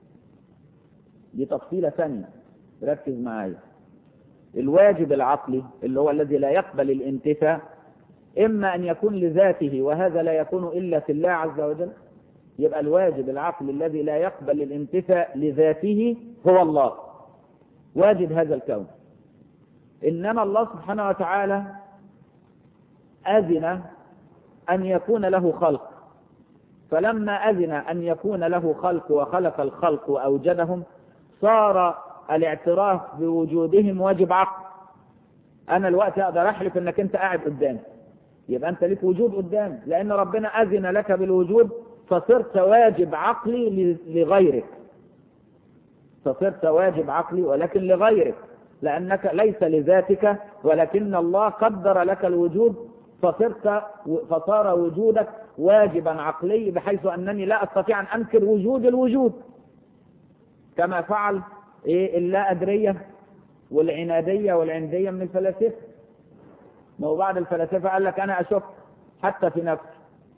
دي تفصيلة ثانية ركز معايا الواجب العقلي اللي هو الذي لا يقبل الانتفاء إما أن يكون لذاته وهذا لا يكون إلا في الله عز وجل يبقى الواجب العقلي الذي لا يقبل الانتفاء لذاته هو الله واجب هذا الكون إنما الله سبحانه وتعالى أذن أن يكون له خلق فلما أذن أن يكون له خلق وخلق الخلق وأوجدهم صار الاعتراف بوجودهم واجب عقل أنا الوقت أقدر أحلف أنك أنت قاعد قدامي يبقى أنت لك وجود قدامي لأن ربنا أذن لك بالوجود فصرت واجب عقلي لغيرك فصرت واجب عقلي ولكن لغيرك لأنك ليس لذاتك ولكن الله قدر لك الوجود فصرت فصار وجودك واجبا عقلي بحيث أنني لا أستطيع أن أنكر وجود الوجود كما فعل إيه اللا أدرية والعنادية والعندية من الفلاسفة ما هو بعض الفلاسفة قال لك أنا أشك حتى في نفسي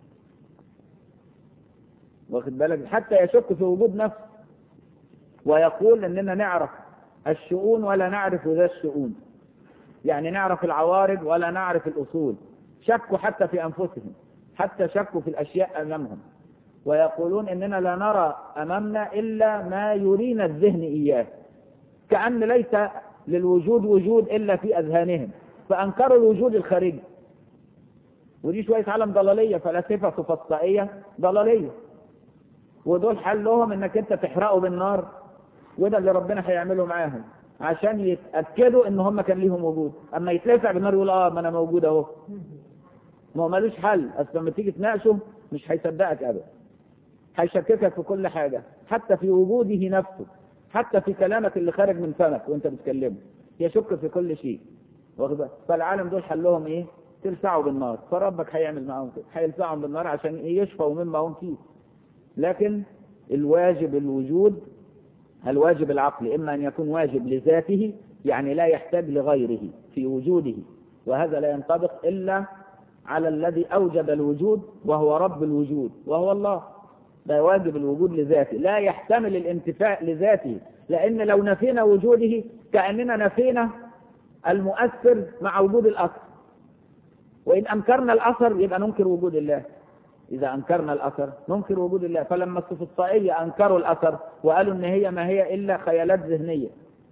واخد بالك حتى يشك في وجود نفسه ويقول اننا نعرف الشؤون ولا نعرف ذا الشؤون يعني نعرف العوارض ولا نعرف الاصول شكوا حتى في انفسهم حتى شكوا في الاشياء امامهم ويقولون اننا لا نرى امامنا الا ما يرينا الذهن اياه كأن ليس للوجود وجود الا في اذهانهم فانكروا الوجود الخارجي ودي شويه عالم ضلاليه فلاسفه سفسطائيه ضلاليه ودول حلهم انك انت تحرقه بالنار وده اللي ربنا هيعمله معاهم عشان يتاكدوا ان هم كان ليهم وجود اما يتلسع بالنار يقول اه ما انا موجود اهو ما هو ملوش حل اصل لما تيجي تناقشه مش هيصدقك ابدا هيشككك في كل حاجه حتى في وجوده نفسه حتى في كلامك اللي خارج من فمك وانت بتكلمه يشك في كل شيء واخد بالك؟ فالعالم دول حلهم ايه تلسعوا بالنار فربك هيعمل معاهم كده هيلسعهم بالنار عشان ايه يشفوا مما هم فيه لكن الواجب الوجود الواجب العقلي إما أن يكون واجب لذاته يعني لا يحتاج لغيره في وجوده وهذا لا ينطبق إلا على الذي أوجب الوجود وهو رب الوجود وهو الله ده واجب الوجود لذاته لا يحتمل الانتفاع لذاته لأن لو نفينا وجوده كأننا نفينا المؤثر مع وجود الأثر وإن أنكرنا الأثر يبقى ننكر وجود الله إذا أنكرنا الأثر ننكر وجود الله فلما السفسطائية أنكروا الأثر وقالوا إن هي ما هي إلا خيالات ذهنية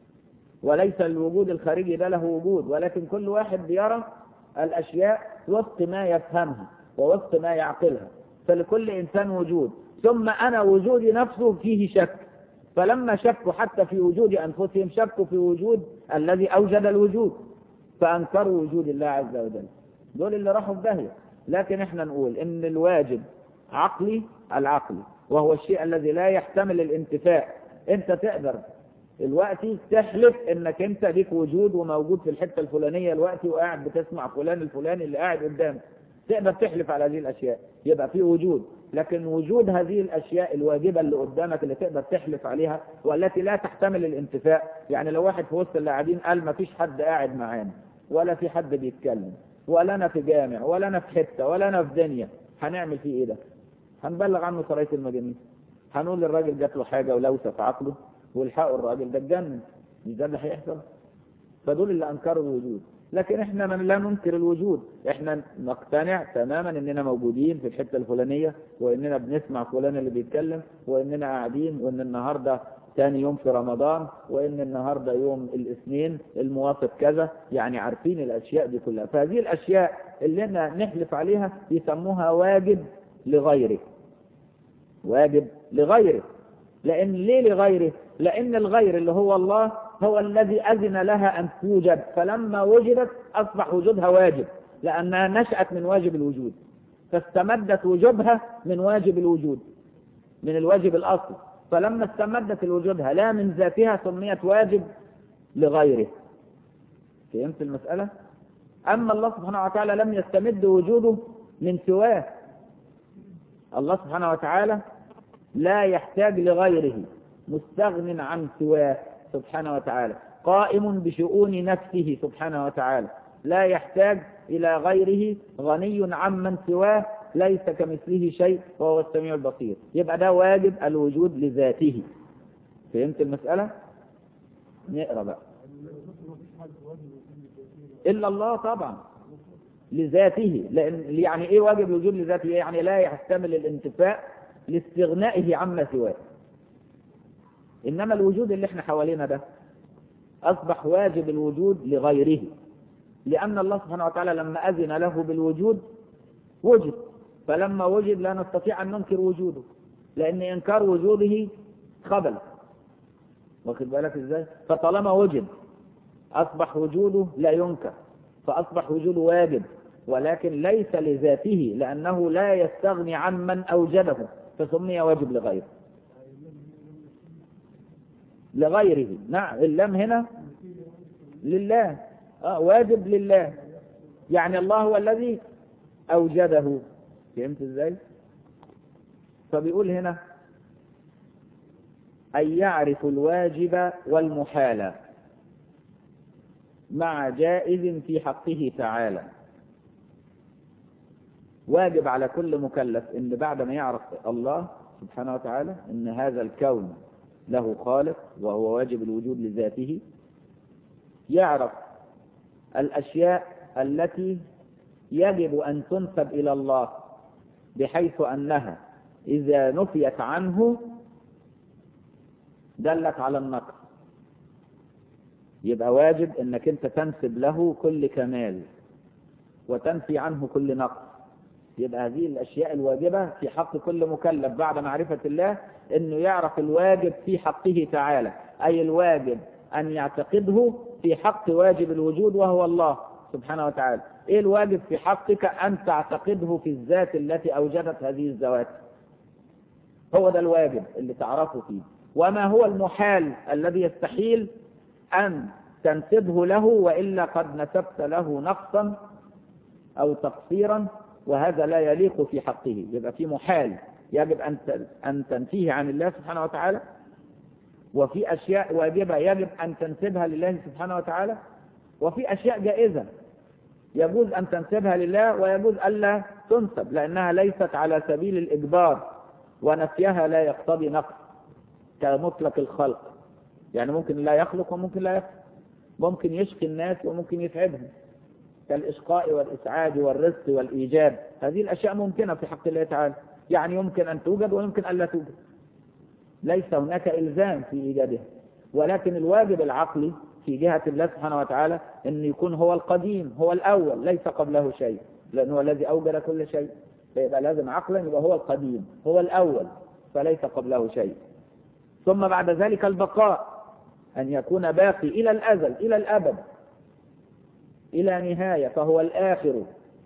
وليس الوجود الخارجي ده له وجود ولكن كل واحد بيرى الأشياء وفق ما يفهمها ووفق ما يعقلها فلكل إنسان وجود ثم أنا وجودي نفسه فيه شك فلما شكوا حتى في وجود أنفسهم شكوا في وجود الذي أوجد الوجود فأنكروا وجود الله عز وجل دول اللي راحوا في داهية لكن احنا نقول ان الواجب عقلي العقلي وهو الشيء الذي لا يحتمل الانتفاء انت تقدر الوقت تحلف انك انت ليك وجود وموجود في الحته الفلانيه الوقت وقاعد بتسمع فلان الفلاني اللي قاعد قدامك تقدر تحلف على هذه الاشياء يبقى في وجود لكن وجود هذه الاشياء الواجبه اللي قدامك اللي تقدر تحلف عليها والتي لا تحتمل الانتفاء يعني لو واحد في وسط اللي قاعدين قال ما فيش حد قاعد معانا ولا في حد بيتكلم ولا انا في جامع ولا انا في حته ولا انا في دنيا هنعمل فيه ايه ده هنبلغ عنه سرايه المجانين هنقول للراجل جات له حاجه ولوثه في عقله والحقوا الراجل ده اتجنن مش ده اللي هيحصل فدول اللي انكروا الوجود لكن احنا من لا ننكر الوجود احنا نقتنع تماما اننا موجودين في الحته الفلانيه واننا بنسمع فلان اللي بيتكلم واننا قاعدين وان النهارده ثاني يوم في رمضان وان النهارده يوم الاثنين الموافق كذا يعني عارفين الاشياء دي كلها فهذه الاشياء اللي احنا نحلف عليها يسموها واجب لغيره واجب لغيره لان ليه لغيره لان الغير اللي هو الله هو الذي اذن لها ان توجد فلما وجدت اصبح وجودها واجب لانها نشات من واجب الوجود فاستمدت وجوبها من واجب الوجود من الواجب الاصلي فلما استمدت الوجودها لا من ذاتها سميت واجب لغيره فهمت المسألة أما الله سبحانه وتعالى لم يستمد وجوده من سواه الله سبحانه وتعالى لا يحتاج لغيره مستغن عن سواه سبحانه وتعالى قائم بشؤون نفسه سبحانه وتعالى لا يحتاج إلى غيره غني عمن سواه ليس كمثله شيء وهو السميع البصير يبقى ده واجب الوجود لذاته فهمت المسألة نقرأ بقى إلا الله طبعا لذاته لأن يعني إيه واجب الوجود لذاته يعني لا يحتمل الانتفاء لاستغنائه عما سواه إنما الوجود اللي احنا حوالينا ده أصبح واجب الوجود لغيره لأن الله سبحانه وتعالى لما أذن له بالوجود وجد فلما وجد لا نستطيع أن ننكر وجوده لأن إنكار وجوده خبل واخد بالك إزاي فطالما وجد أصبح وجوده لا ينكر فأصبح وجوده واجب ولكن ليس لذاته لأنه لا يستغني عمن أوجده فسمي واجب لغيره لغيره نعم اللام هنا لله آه واجب لله يعني الله هو الذي أوجده فهمت ازاي فبيقول هنا أن يعرف الواجب والمحال مع جائز في حقه تعالى واجب على كل مكلف ان بعد ما يعرف الله سبحانه وتعالى ان هذا الكون له خالق وهو واجب الوجود لذاته يعرف الاشياء التي يجب ان تنسب الى الله بحيث انها اذا نفيت عنه دلت على النقص يبقى واجب انك انت تنسب له كل كمال وتنفي عنه كل نقص يبقى هذه الاشياء الواجبه في حق كل مكلف بعد معرفه الله انه يعرف الواجب في حقه تعالى اي الواجب ان يعتقده في حق واجب الوجود وهو الله سبحانه وتعالى ايه الواجب في حقك ان تعتقده في الذات التي اوجدت هذه الذوات هو ده الواجب اللي تعرفه فيه وما هو المحال الذي يستحيل أن تنسبه له وإلا قد نسبت له نقصا أو تقصيرا وهذا لا يليق في حقه يبقى في محال يجب أن أن تنفيه عن الله سبحانه وتعالى وفي أشياء واجبة يجب أن تنسبها لله سبحانه وتعالى وفي أشياء جائزة يجوز أن تنسبها لله ويجوز ألا تنسب لأنها ليست على سبيل الإجبار ونفيها لا يقتضي نقص كمطلق الخلق يعني ممكن لا يخلق وممكن لا يخلق ممكن يشقي الناس وممكن يسعدهم كالإشقاء والإسعاد والرزق والإيجاد هذه الأشياء ممكنة في حق الله تعالى يعني يمكن أن توجد ويمكن أن لا توجد ليس هناك إلزام في إيجادها ولكن الواجب العقلي في جهة الله سبحانه وتعالى أن يكون هو القديم هو الأول ليس قبله شيء لأنه هو الذي أوجد كل شيء فيبقى لازم عقلا يبقى هو القديم هو الأول فليس قبله شيء ثم بعد ذلك البقاء أن يكون باقي إلى الأزل إلى الأبد إلى نهاية فهو الآخر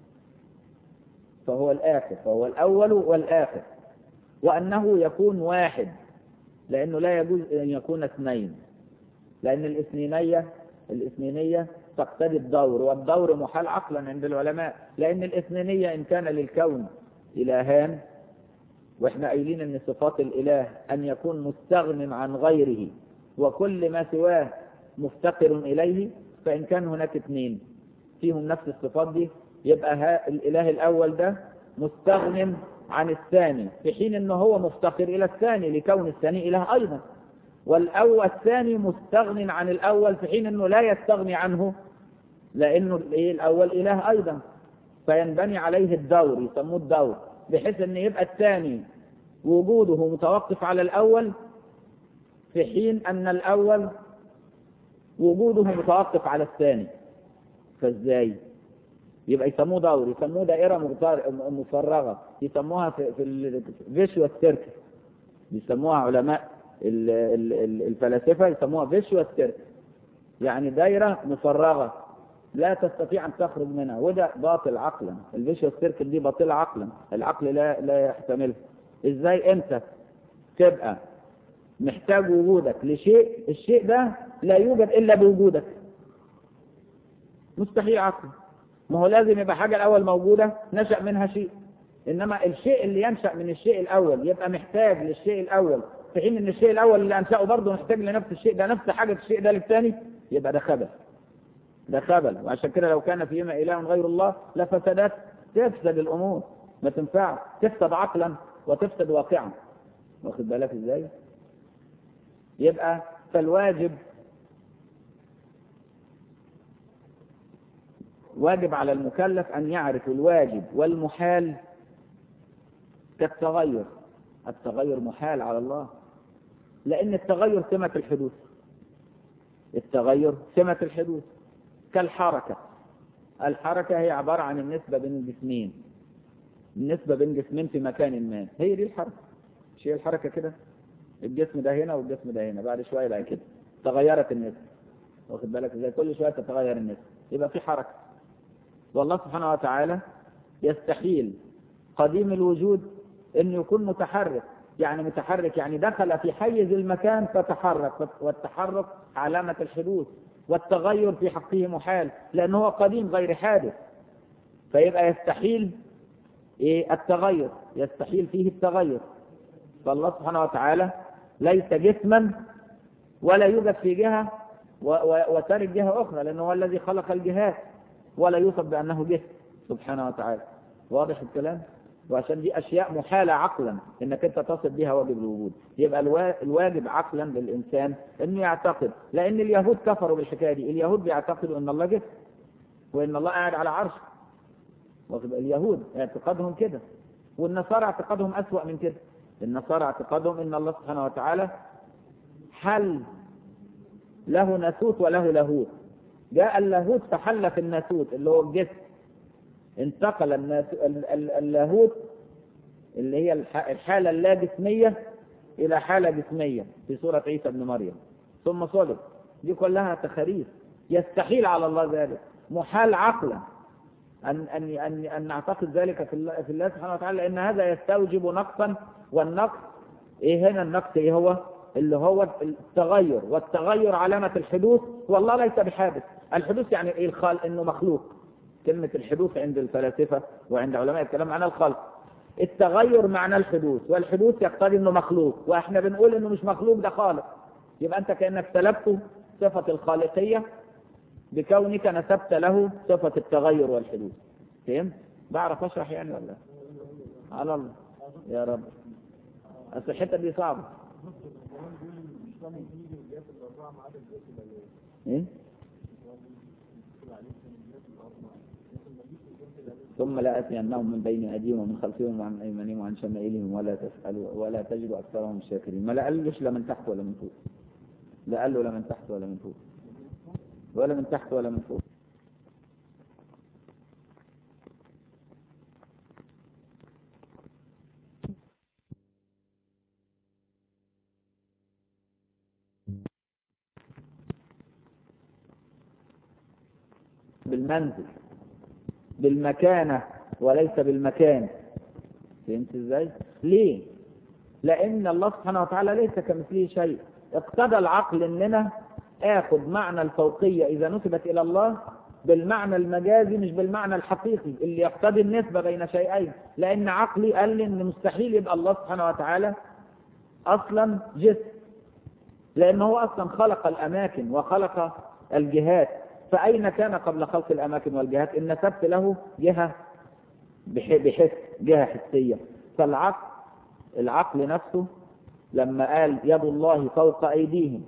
فهو الآخر فهو الأول والآخر وأنه يكون واحد لأنه لا يجوز أن يكون اثنين لأن الاثنينية الاثنينية تقتضي الدور والدور محال عقلا عند العلماء لأن الاثنينية إن كان للكون إلهان واحنا قايلين ان صفات الاله ان يكون مستغن عن غيره وكل ما سواه مفتقر اليه فان كان هناك اثنين فيهم نفس الصفات دي يبقى ها الاله الاول ده مستغن عن الثاني في حين انه هو مفتقر الى الثاني لكون الثاني اله ايضا والاول الثاني مستغن عن الاول في حين انه لا يستغني عنه لانه الاول اله ايضا فينبني عليه الدور يسموه الدور بحيث ان يبقى الثاني وجوده متوقف على الاول في حين ان الاول وجوده متوقف على الثاني فازاي يبقى يسموه دور يسموه دائره مفرغه يسموها في, في الفيشوال سيركل بيسموها علماء الفلاسفه يسموها فيشوال سيركل يعني دائره مفرغه لا تستطيع أن تخرج منها وده باطل عقلا الفيشوال سيركل دي باطلة عقلا العقل لا لا يحتملها ازاي انت تبقى محتاج وجودك لشيء الشيء ده لا يوجد الا بوجودك مستحيل عقلا ما هو لازم يبقى حاجة الأول موجودة نشأ منها شيء إنما الشيء اللي ينشأ من الشيء الأول يبقى محتاج للشيء الأول في حين إن الشيء الأول اللي أنشأه برضه محتاج لنفس الشيء ده نفس حاجة الشيء ده للثاني يبقى ده خبث ده خبل وعشان كده لو كان فيهما إله غير الله لفسدت تفسد الأمور ما تنفع تفسد عقلا وتفسد واقعا واخد بالك ازاي يبقى فالواجب واجب على المكلف أن يعرف الواجب والمحال كالتغير التغير محال على الله لأن التغير سمة الحدوث التغير سمة الحدوث كالحركة الحركة هي عبارة عن النسبة بين الجسمين النسبة بين جسمين في مكان ما هي دي الحركة مش هي الحركة كده الجسم ده هنا والجسم ده هنا بعد شوية بقى كده تغيرت النسبة واخد بالك ازاي كل شوية تتغير النسبة يبقى في حركة والله سبحانه وتعالى يستحيل قديم الوجود انه يكون متحرك يعني متحرك يعني دخل في حيز المكان فتحرك والتحرك علامة الحدوث والتغير في حقه محال لأنه هو قديم غير حادث فيبقى يستحيل إيه التغير يستحيل فيه التغير فالله سبحانه وتعالى ليس جسما ولا يوجد في جهة و- و- وترك جهة أخرى لأنه هو الذي خلق الجهات ولا يوصف بأنه جهة سبحانه وتعالى واضح الكلام وعشان دي أشياء محالة عقلا إنك أنت تصف بها واجب الوجود يبقى الوا- الواجب عقلا للإنسان إنه يعتقد لأن اليهود كفروا بالحكاية دي اليهود بيعتقدوا إن الله جسم وإن الله قاعد على عرشه واخد- اليهود اعتقادهم كده والنصارى اعتقادهم أسوأ من كده النصارى اعتقادهم إن الله سبحانه وتعالى حل له ناسوت وله لاهوت جاء اللاهوت فحل في الناسوت اللي هو الجسم انتقل الناس- ال- ال- اللاهوت اللي هي الح- الحالة اللا جسمية إلى حالة جسمية في سورة عيسى ابن مريم ثم صلب دي كلها تخاريف يستحيل على الله ذلك محال عقلا أن أن أن أن نعتقد ذلك في الله, في الله سبحانه وتعالى لأن هذا يستوجب نقصا والنقص إيه هنا النقص إيه هو؟ اللي هو التغير والتغير علامة الحدوث والله ليس بحادث الحدوث يعني إيه الخلق إنه مخلوق كلمة الحدوث عند الفلاسفة وعند علماء الكلام عن الخلق التغير معنى الحدوث والحدوث يقتضي انه مخلوق واحنا بنقول انه مش مخلوق ده خالق يبقى انت كانك سلبته صفة الخالقية بكونك نسبت له صفة التغير والحدوث فهمت؟ بعرف اشرح يعني ولا على الله يا رب اصل الحتة دي صعبة ايه ثم لآتينهم من بين أيديهم ومن خلفهم وعن أيمانهم وعن شمائلهم ولا تسألوا ولا تجد أكثرهم شاكرين ما لا قالوش لا من تحت ولا من فوق لا قال له لا من تحت ولا من فوق ولا من تحت ولا من فوق بالمنزل بالمكانة وليس بالمكان فهمت ازاي؟ ليه؟ لأن الله سبحانه وتعالى ليس كمثله شيء اقتضى العقل اننا اخذ معنى الفوقية اذا نسبت الى الله بالمعنى المجازي مش بالمعنى الحقيقي اللي يقتضي النسبة بين شيئين لان عقلي قال لي ان مستحيل يبقى الله سبحانه وتعالى اصلا جسم لان هو اصلا خلق الاماكن وخلق الجهات فاين كان قبل خلق الاماكن والجهات ان نسبت له جهة بح- بحس جهة حسية فالعقل العقل نفسه لما قال يد الله فوق أيديهم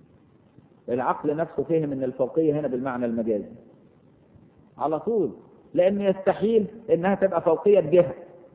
العقل نفسه فهم ان الفوقية هنا بالمعنى المجازي على طول لأن يستحيل انها تبقى فوقية جهة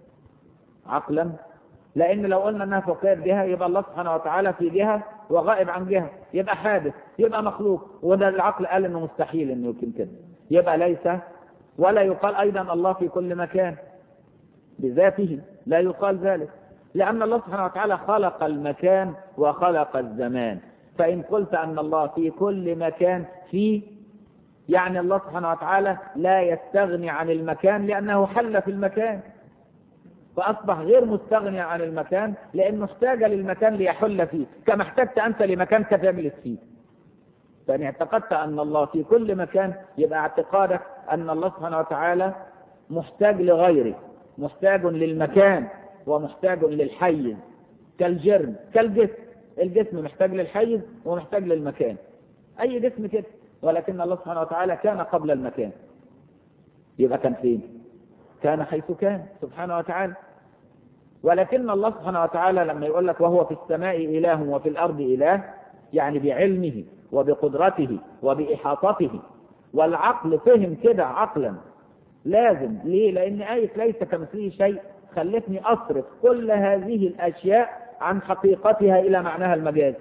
عقلا لأن لو قلنا انها فوقية جهة يبقى الله سبحانه وتعالى في جهة وغائب عن جهة يبقى حادث يبقى مخلوق وده العقل قال انه مستحيل انه يمكن كده يبقى ليس ولا يقال ايضا الله في كل مكان بذاته لا يقال ذلك لأن الله سبحانه وتعالى خلق المكان وخلق الزمان فإن قلت أن الله في كل مكان فيه يعني الله سبحانه وتعالى لا يستغني عن المكان لأنه حل في المكان فأصبح غير مستغني عن المكان لأنه احتاج للمكان ليحل فيه كما احتجت أنت لمكان تجلس فيه فإن اعتقدت أن الله في كل مكان يبقى اعتقادك أن الله سبحانه وتعالى محتاج لغيره محتاج للمكان ومحتاج للحيز كالجرم كالجسم الجسم محتاج للحيز ومحتاج للمكان أي جسم كده ولكن الله سبحانه وتعالى كان قبل المكان يبقى كان فين كان حيث كان سبحانه وتعالى ولكن الله سبحانه وتعالى لما يقول لك وهو في السماء إله وفي الأرض إله يعني بعلمه وبقدرته وبإحاطته والعقل فهم كده عقلا لازم ليه لأن آية ليس كمثله شيء خلتني أصرف كل هذه الأشياء عن حقيقتها إلى معناها المجازي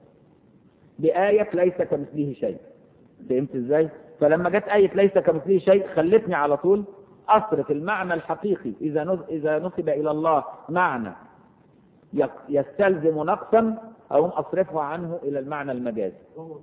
بآية ليس كمثله شيء فهمت ازاي فلما جت آية ليس كمثله شيء خلتني على طول أصرف المعنى الحقيقي إذا نز- إذا نسب إلى الله معنى يق- يستلزم نقصا أو أصرفه عنه إلى المعنى المجازي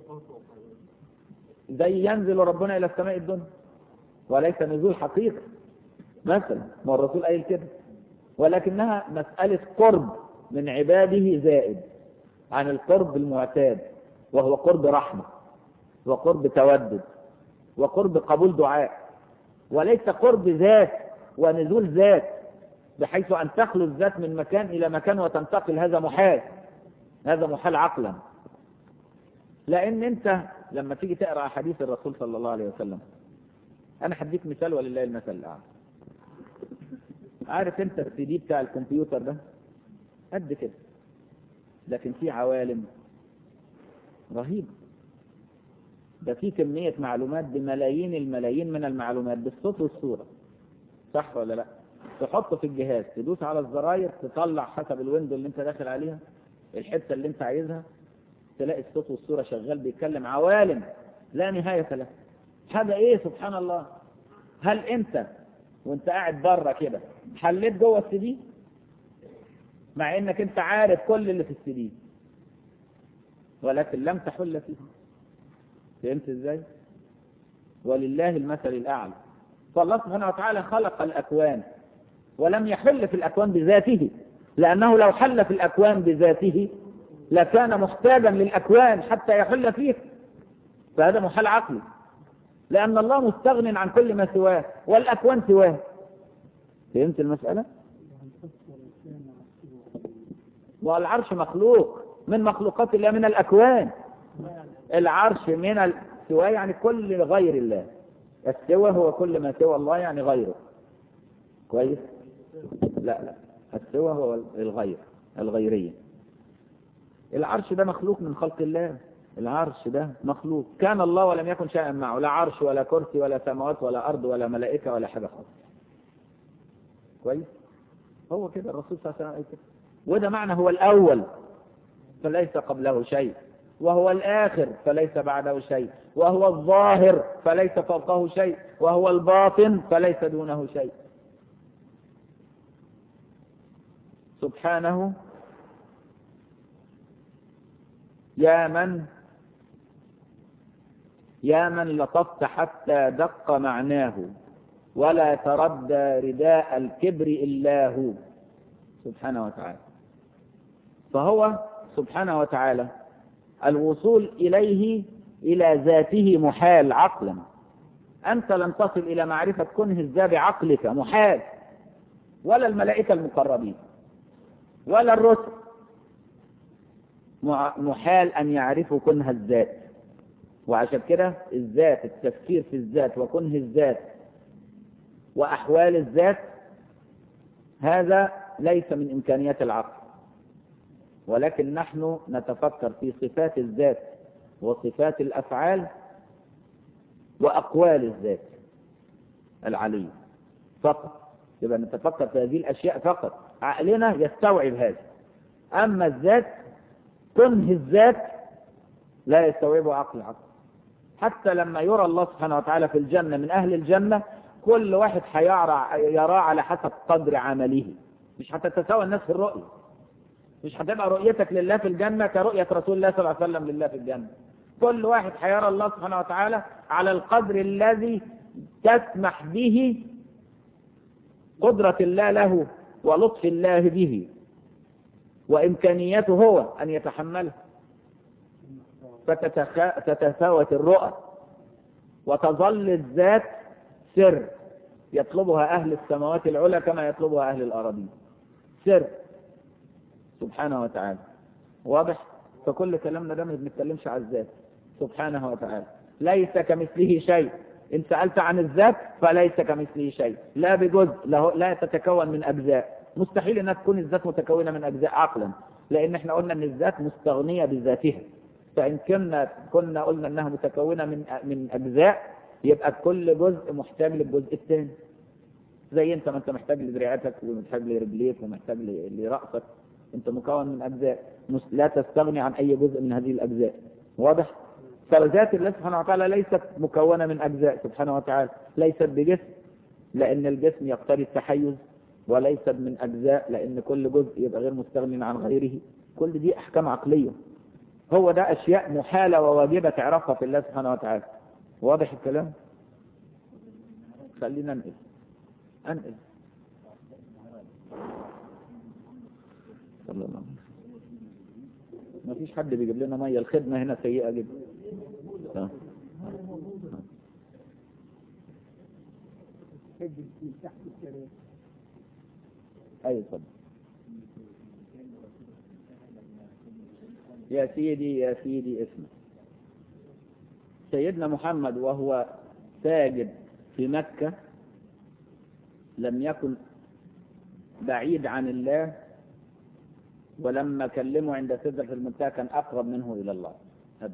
زي ينزل ربنا إلى السماء الدنيا وليس نزول حقيقي مثلا ما الرسول قايل كده ولكنها مسألة قرب من عباده زائد عن القرب المعتاد وهو قرب رحمة وقرب تودد وقرب قبول دعاء وليس قرب ذات ونزول ذات بحيث أن تخلو الذات من مكان إلى مكان وتنتقل هذا محال هذا محال عقلا لأن أنت لما تيجي تقرا احاديث الرسول صلى الله عليه وسلم انا هديك مثال ولله المثل الاعلى عارف انت السي دي بتاع الكمبيوتر ده قد كده لكن في عوالم رهيبه ده في كمية معلومات بملايين الملايين من المعلومات بالصوت والصورة صح ولا لا تحطه في الجهاز تدوس على الزراير تطلع حسب الويندو اللي انت داخل عليها الحتة اللي انت عايزها تلاقي الصوت والصورة شغال بيتكلم عوالم لا نهاية له حاجة ايه سبحان الله هل انت وانت قاعد بره كده حليت جوه السي دي مع انك انت عارف كل اللي في السي دي ولكن لم تحل فيه فهمت ازاي ولله المثل الاعلى فالله سبحانه وتعالى خلق الاكوان ولم يحل في الاكوان بذاته لانه لو حل في الاكوان بذاته لكان محتاجا للاكوان حتى يحل فيه فهذا محال عقلي لان الله مستغن عن كل ما سواه والاكوان سواه فهمت المساله والعرش مخلوق من مخلوقات الله من الاكوان العرش من السواه يعني كل غير الله السوى هو كل ما سوى الله يعني غيره كويس لا لا السوى هو الغير الغيرية العرش ده مخلوق من خلق الله العرش ده مخلوق كان الله ولم يكن شيئا معه لا عرش ولا كرسي ولا سماوات ولا أرض ولا ملائكة ولا حاجة خالص كويس هو كده الرسول صلى الله عليه وسلم كده وده معنى هو الأول فليس قبله شيء وهو الآخر فليس بعده شيء وهو الظاهر فليس فوقه شيء وهو الباطن فليس دونه شيء سبحانه يا من يا من لطفت حتى دق معناه ولا تردى رداء الكبر إلا هو سبحانه وتعالى فهو سبحانه وتعالى الوصول إليه إلى ذاته محال عقلا أنت لن تصل إلى معرفة كنه الذا بعقلك محال ولا الملائكة المقربين ولا الرسل محال أن يعرفوا كنه الذات وعشان كده الذات التفكير في الذات وكنه الذات وأحوال الذات هذا ليس من إمكانيات العقل ولكن نحن نتفكر في صفات الذات وصفات الأفعال وأقوال الذات العلي فقط يبقى نتفكر في هذه الأشياء فقط عقلنا يستوعب هذا أما الذات كنه الذات لا يستوعبه عقل عقل حتى لما يرى الله سبحانه وتعالى في الجنة من أهل الجنة كل واحد حيرى يرى على حسب قدر عمله مش هتتساوى الناس في الرؤية مش هتبقى رؤيتك لله في الجنة كرؤية رسول الله صلى الله عليه وسلم لله في الجنة كل واحد حيرى الله سبحانه وتعالى على القدر الذي تسمح به قدرة الله له ولطف الله به وإمكانيته هو أن يتحمله فتتفاوت الرؤى وتظل الذات سر يطلبها أهل السماوات العلى كما يطلبها أهل الأراضين سر سبحانه وتعالى واضح فكل كلامنا ده ما بنتكلمش على الذات سبحانه وتعالى ليس كمثله شيء إن سألت عن الذات فليس كمثله شيء لا بجزء لا, لا تتكون من أجزاء مستحيل أنها تكون الذات متكونة من أجزاء عقلا لأن احنا قلنا أن الذات مستغنية بذاتها فإن كنا كنا قلنا أنها متكونة من من أجزاء يبقى كل جزء محتاج للجزء الثاني زي أنت ما أنت محتاج لدراعتك ومحتاج لرجليك ومحتاج لرأسك أنت مكون من أجزاء لا تستغني عن أي جزء من هذه الأجزاء واضح؟ فذات الله سبحانه وتعالى ليست مكونة من أجزاء سبحانه وتعالى ليست بجسم لأن الجسم يقتضي التحيز وليست من أجزاء لأن كل جزء يبقى غير مستغني عن غيره كل دي أحكام عقلية هو ده أشياء محالة وواجبة تعرفها في الله سبحانه وتعالى واضح الكلام خلينا ننقل أنقل صلى الله عليه وسلم ما فيش حد بيجيب لنا مية الخدمة هنا سيئة جدا آه. أي صدق يا سيدي يا سيدي اسمع سيدنا محمد وهو ساجد في مكة لم يكن بعيد عن الله ولما كلمه عند سدرة المنتهى كان أقرب منه إلى الله هذا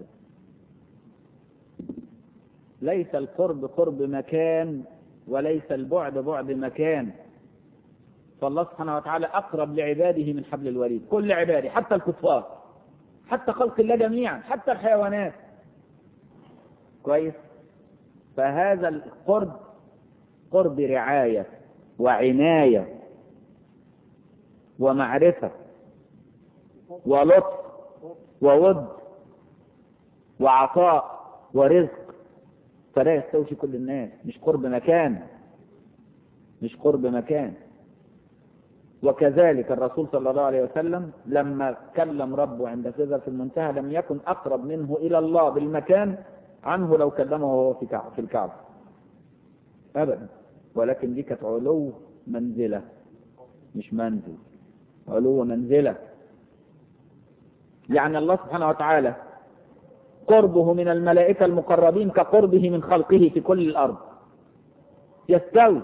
ليس القرب قرب مكان وليس البعد بعد مكان فالله سبحانه وتعالى أقرب لعباده من حبل الوريد كل عباده حتى الكفار حتى خلق الله جميعا حتى الحيوانات كويس فهذا القرب قرب رعاية وعناية ومعرفة ولطف وود وعطاء ورزق فلا يستوفي كل الناس مش قرب مكان مش قرب مكان وكذلك الرسول صلى الله عليه وسلم لما كلم ربه عند سدرة المنتهى لم يكن أقرب منه إلى الله بالمكان عنه لو كلمه وهو في كعب في الكعبة أبدا ولكن دي كانت علو منزلة مش منزل علو منزلة يعني الله سبحانه وتعالى قربه من الملائكة المقربين كقربه من خلقه في كل الأرض يستوي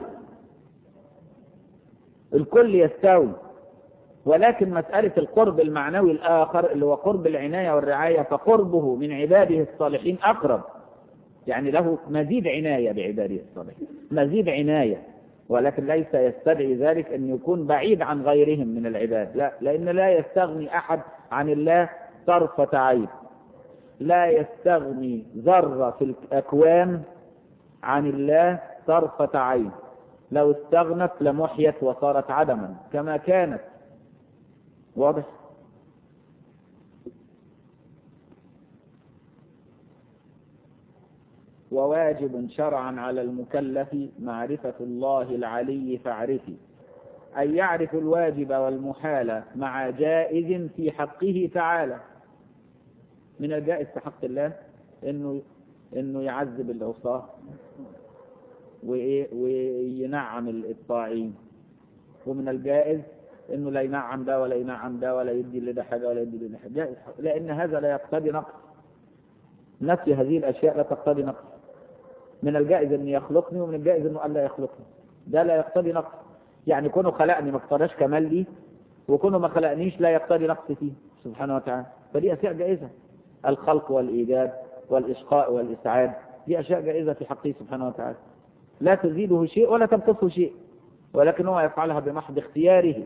الكل يستوي ولكن مسألة القرب المعنوي الآخر اللي هو قرب العناية والرعاية فقربه من عباده الصالحين أقرب يعني له مزيد عناية بعباده الصالحين مزيد عناية ولكن ليس يستدعي ذلك أن يكون بعيد عن غيرهم من العباد لا لأن لا يستغني أحد عن الله طرفة عين لا يستغني ذرة في الأكوان عن الله طرفة عين لو استغنت لمحيت وصارت عدما كما كانت واضح وواجب شرعا على المكلف معرفة الله العلي فاعرفي أن يعرف الواجب والمحال مع جائز في حقه تعالى من الجائز في حق الله انه انه يعذب العصاة وينعم الطاعين ومن الجائز انه لا ينعم ده ولا ينعم ده ولا يدي لده حاجه ولا يدي لده حاجه جائز لان هذا لا يقتضي نقص نفي هذه الاشياء لا تقتضي نقص من الجائز ان يخلقني ومن الجائز انه الا يخلقني ده لا يقتضي نقص يعني كونه خلقني ما اقتضاش كمال لي وكونه ما خلقنيش لا يقتضي نقص فيه سبحانه وتعالى فدي اشياء جائزه الخلق والايجاد والاشقاء والاسعاد دي اشياء جائزه في حقه سبحانه وتعالى لا تزيده شيء ولا تنقصه شيء ولكن هو يفعلها بمحض اختياره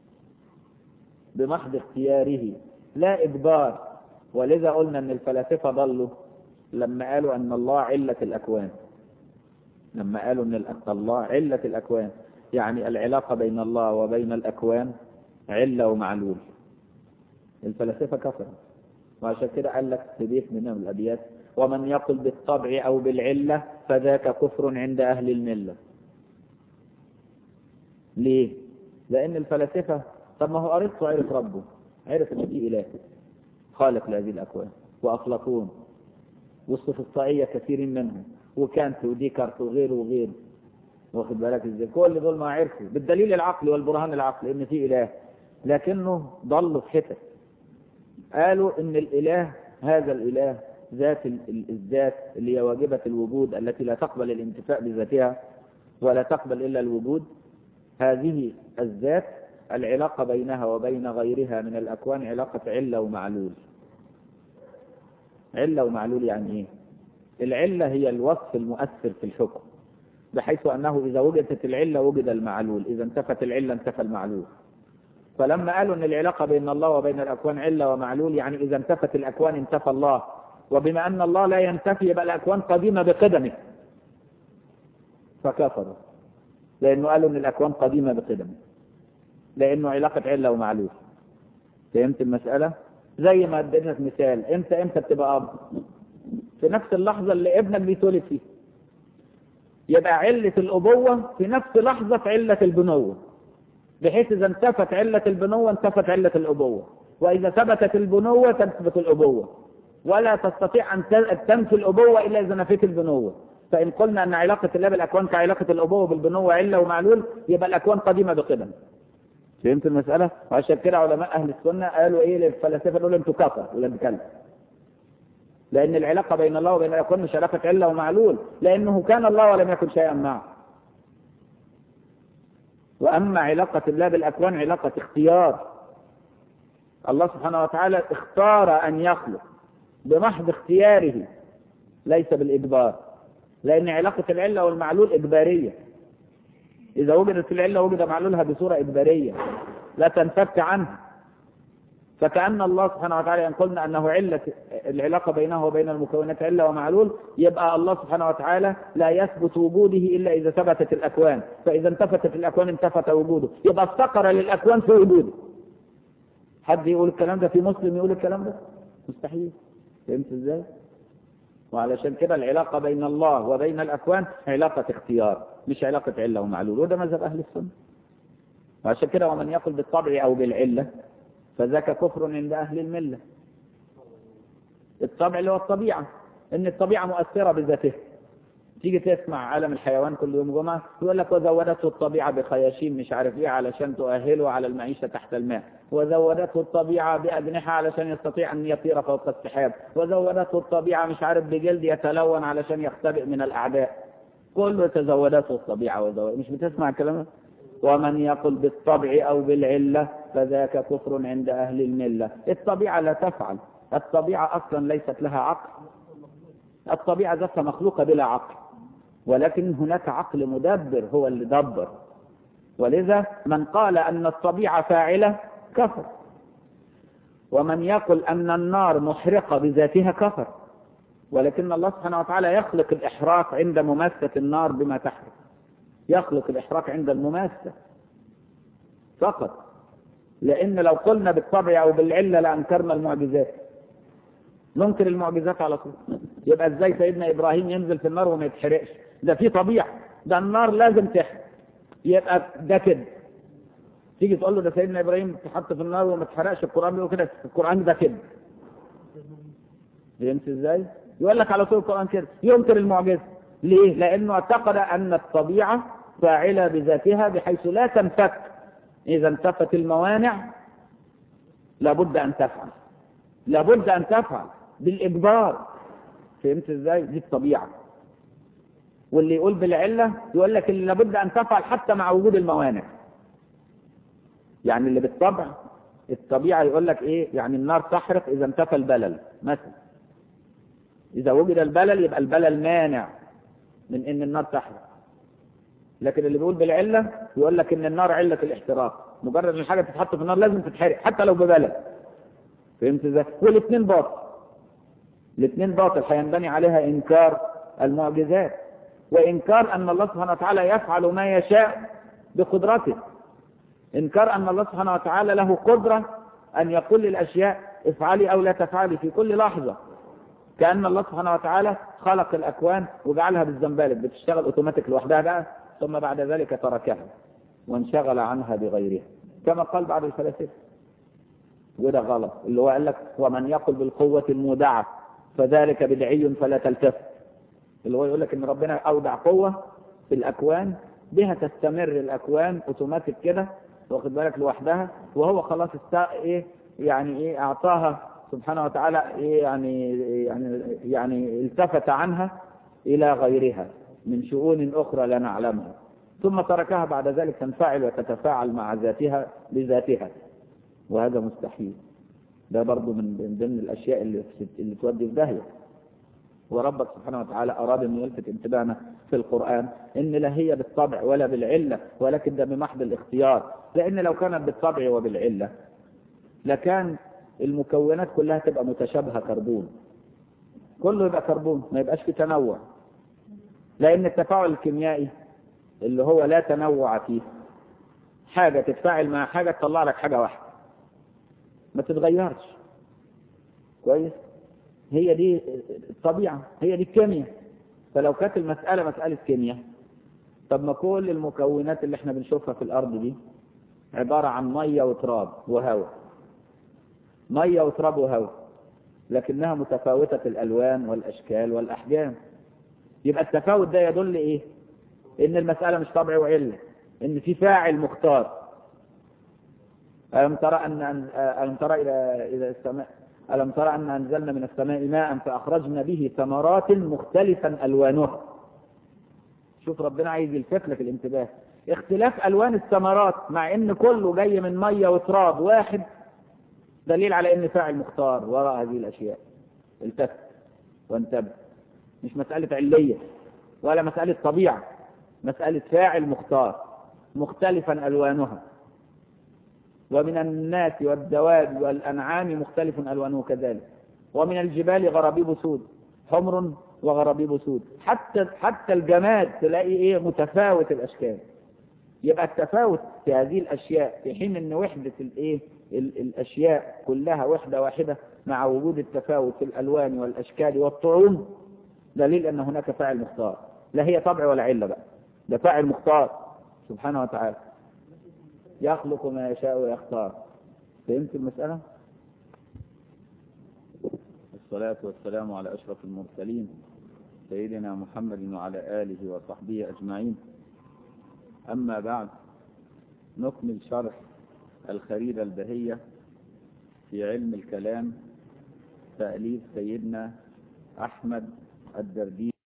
بمحض اختياره لا إجبار ولذا قلنا أن الفلاسفة ضلوا لما قالوا أن الله علة الأكوان لما قالوا أن الله علة الأكوان يعني العلاقة بين الله وبين الأكوان علة ومعلول الفلاسفة كفروا وعشان كده قال لك في بيت من الأبيات ومن يقل بالطبع أو بالعلة فذاك كفر عند أهل الملة ليه؟ لأن الفلاسفة طب ما هو أرسطو عرف ربه عرف إن في إله خالق لهذه الأكوان وأفلاطون والسفسطائية كثير منهم وكانت وديكارت وغيره وغيره واخد بالك ازاي كل دول ما عرفوا بالدليل العقلي والبرهان العقلي ان في اله لكنه ضلوا في حتت قالوا ان الاله هذا الاله ذات الذات اللي هي واجبة الوجود التي لا تقبل الانتفاء بذاتها ولا تقبل إلا الوجود هذه الذات العلاقة بينها وبين غيرها من الأكوان علاقة علة ومعلول علة ومعلول يعني إيه؟ العلة هي الوصف المؤثر في الحكم بحيث أنه إذا وجدت العلة وجد المعلول إذا انتفت العلة انتفى المعلول فلما قالوا أن العلاقة بين الله وبين الأكوان علة ومعلول يعني إذا انتفت الأكوان انتفى الله وبما أن الله لا ينتفي يبقى الأكوان قديمة بقدمه فكفروا لأنه قالوا أن الأكوان قديمة بقدمه لأنه علاقة علة ومعلول فهمت المسألة؟ زي ما ادينا مثال امتى امتى بتبقى أب؟ في نفس اللحظة اللي ابنك بيتولد فيها يبقى علة الأبوة في نفس لحظة في علة البنوة بحيث إذا انتفت علة البنوة انتفت علة الأبوة وإذا ثبتت البنوة تثبت الأبوة ولا تستطيع أن تنفي الأبوة إلا إذا نفيت البنوة فإن قلنا أن علاقة الله بالأكوان كعلاقة الأبوة بالبنوة علة ومعلول يبقى الأكوان قديمة بقدم فهمت المسألة؟ وعشان كده علماء أهل السنة قالوا إيه للفلاسفة دول أنتوا كفر ولا بكلم لأن العلاقة بين الله وبين الأكوان مش علاقة علة ومعلول لأنه كان الله ولم يكن شيئا معه وأما علاقة الله بالأكوان علاقة اختيار الله سبحانه وتعالى اختار أن يخلق بمحض اختياره ليس بالإجبار لأن علاقة العلة والمعلول إجبارية إذا وجدت العلة وجد معلولها بصورة إجبارية لا تنفك عنها فكأن الله سبحانه وتعالى إن قلنا أنه علة العلاقة بينه وبين المكونات علة ومعلول يبقى الله سبحانه وتعالى لا يثبت وجوده إلا إذا ثبتت الأكوان فإذا انتفتت الأكوان انتفت وجوده يبقى افتقر للأكوان في وجوده حد يقول الكلام ده في مسلم يقول الكلام ده مستحيل فهمت ازاي وعلشان كده العلاقة بين الله وبين الأكوان علاقة اختيار مش علاقة علة ومعلول وده مذهب أهل السنة وعشان كده ومن يقل بالطبع أو بالعلة فذاك كفر عند أهل الملة الطبع اللي هو الطبيعة إن الطبيعة مؤثرة بذاتها تيجي تسمع عالم الحيوان كل يوم جمعة يقول لك وزودته الطبيعة بخياشيم مش عارف ايه علشان تؤهله على المعيشة تحت الماء وزودته الطبيعة بأجنحة علشان يستطيع أن يطير فوق السحاب وزودته الطبيعة مش عارف بجلد يتلون علشان يختبئ من الأعداء كله تزودته الطبيعة وزود مش بتسمع الكلام ده ومن يقل بالطبع أو بالعلة فذاك كفر عند أهل الملة الطبيعة لا تفعل الطبيعة أصلا ليست لها عقل الطبيعة ذاتها مخلوقة بلا عقل ولكن هناك عقل مدبر هو اللي دبر ولذا من قال أن الطبيعة فاعلة كفر ومن يقل أن النار محرقة بذاتها كفر ولكن الله سبحانه وتعالى يخلق الإحراق عند مماسة النار بما تحرق يخلق الإحراق عند المماسة فقط لأن لو قلنا بالطبع أو بالعلة لأنكرنا المعجزات ننكر المعجزات على طول يبقى ازاي سيدنا إبراهيم ينزل في النار وما يتحرقش ده في طبيعة ده النار لازم تحرق يبقى ده كده تيجي تقول له ده سيدنا إبراهيم تحط في النار وما تحرقش القرآن بيقول كده القرآن ده كده فهمت ازاي؟ يقول لك على طول القرآن كده ينكر المعجزة ليه؟ لأنه اعتقد أن الطبيعة فاعلة بذاتها بحيث لا تنفك إذا انتفت الموانع لابد أن تفعل لابد أن تفعل بالإجبار فهمت ازاي؟ دي الطبيعة واللي يقول بالعلة يقول لك اللي لابد أن تفعل حتى مع وجود الموانع يعني اللي بالطبع الطبيعة يقول لك إيه يعني النار تحرق إذا انتفى البلل مثلا إذا وجد البلل يبقى البلل مانع من إن النار تحرق لكن اللي بيقول بالعلة يقول لك إن النار علة الاحتراق مجرد إن الحاجة تتحط في النار لازم تتحرق حتى لو ببلل فهمت ازاي؟ والاثنين باطل الاثنين باطل هينبني عليها إنكار المعجزات وإنكار أن الله سبحانه وتعالى يفعل ما يشاء بقدرته إنكار أن الله سبحانه وتعالى له قدرة أن يقول للأشياء افعلي أو لا تفعلي في كل لحظة كأن الله سبحانه وتعالى خلق الأكوان وجعلها بالزنبالك بتشتغل أوتوماتيك لوحدها بقى ثم بعد ذلك تركها وانشغل عنها بغيرها كما قال بعض الفلاسفة وده غلط اللي هو قال لك ومن يقل بالقوة المودعة فذلك بدعي فلا تلتفت اللي هو يقول لك ان ربنا اودع قوة في الاكوان بها تستمر الاكوان اوتوماتيك كده واخد بالك لوحدها وهو خلاص است ايه يعني ايه اعطاها سبحانه وتعالى ايه يعني يعني يعني التفت عنها الى غيرها من شؤون اخرى لا نعلمها ثم تركها بعد ذلك تنفعل وتتفاعل مع ذاتها بذاتها وهذا مستحيل ده برضو من ضمن الاشياء اللي اللي تودي في داهيه وربك سبحانه وتعالى أراد أن يلفت انتباهنا في القرآن إن لا هي بالطبع ولا بالعلة ولكن ده بمحض الاختيار لأن لو كانت بالطبع وبالعلة لكان المكونات كلها تبقى متشابهة كربون كله يبقى كربون ما يبقاش في تنوع لأن التفاعل الكيميائي اللي هو لا تنوع فيه حاجة تتفاعل مع حاجة تطلع لك حاجة واحدة ما تتغيرش كويس هي دي الطبيعة هي دي الكيمياء فلو كانت المسألة مسألة كيمياء طب ما كل المكونات اللي احنا بنشوفها في الأرض دي عبارة عن مية وتراب وهواء مية وتراب وهواء لكنها متفاوتة الألوان والأشكال والأحجام يبقى التفاوت ده يدل إيه؟ إن المسألة مش طبع وعلة إن في فاعل مختار ألم ترى أن ألم ترى إلى إذا السماء ألم ترى أن أنزلنا من السماء ماء فأخرجنا به ثمرات مختلفا ألوانها شوف ربنا عايز يلفت لك الانتباه اختلاف ألوان الثمرات مع إن كله جاي من مية وتراب واحد دليل على إن فاعل مختار وراء هذه الأشياء التفت وانتبه مش مسألة علية ولا مسألة طبيعة مسألة فاعل مختار مختلفا ألوانها ومن الناس والدواب والأنعام مختلف ألوانه كذلك ومن الجبال غرابيب سود حمر وغرابيب سود حتى حتى الجماد تلاقي ايه متفاوت الاشكال يبقى التفاوت في هذه الاشياء في حين ان وحده الايه ال- الاشياء كلها وحده واحده مع وجود التفاوت في الالوان والاشكال والطعوم دليل ان هناك فاعل مختار لا هي طبع ولا عله بقى ده فاعل مختار سبحانه وتعالى يخلق ما يشاء ويختار فهمت المساله الصلاة والسلام على أشرف المرسلين سيدنا محمد وعلى آله وصحبه أجمعين أما بعد نكمل شرح الخريدة البهية في علم الكلام تأليف سيدنا أحمد الدردي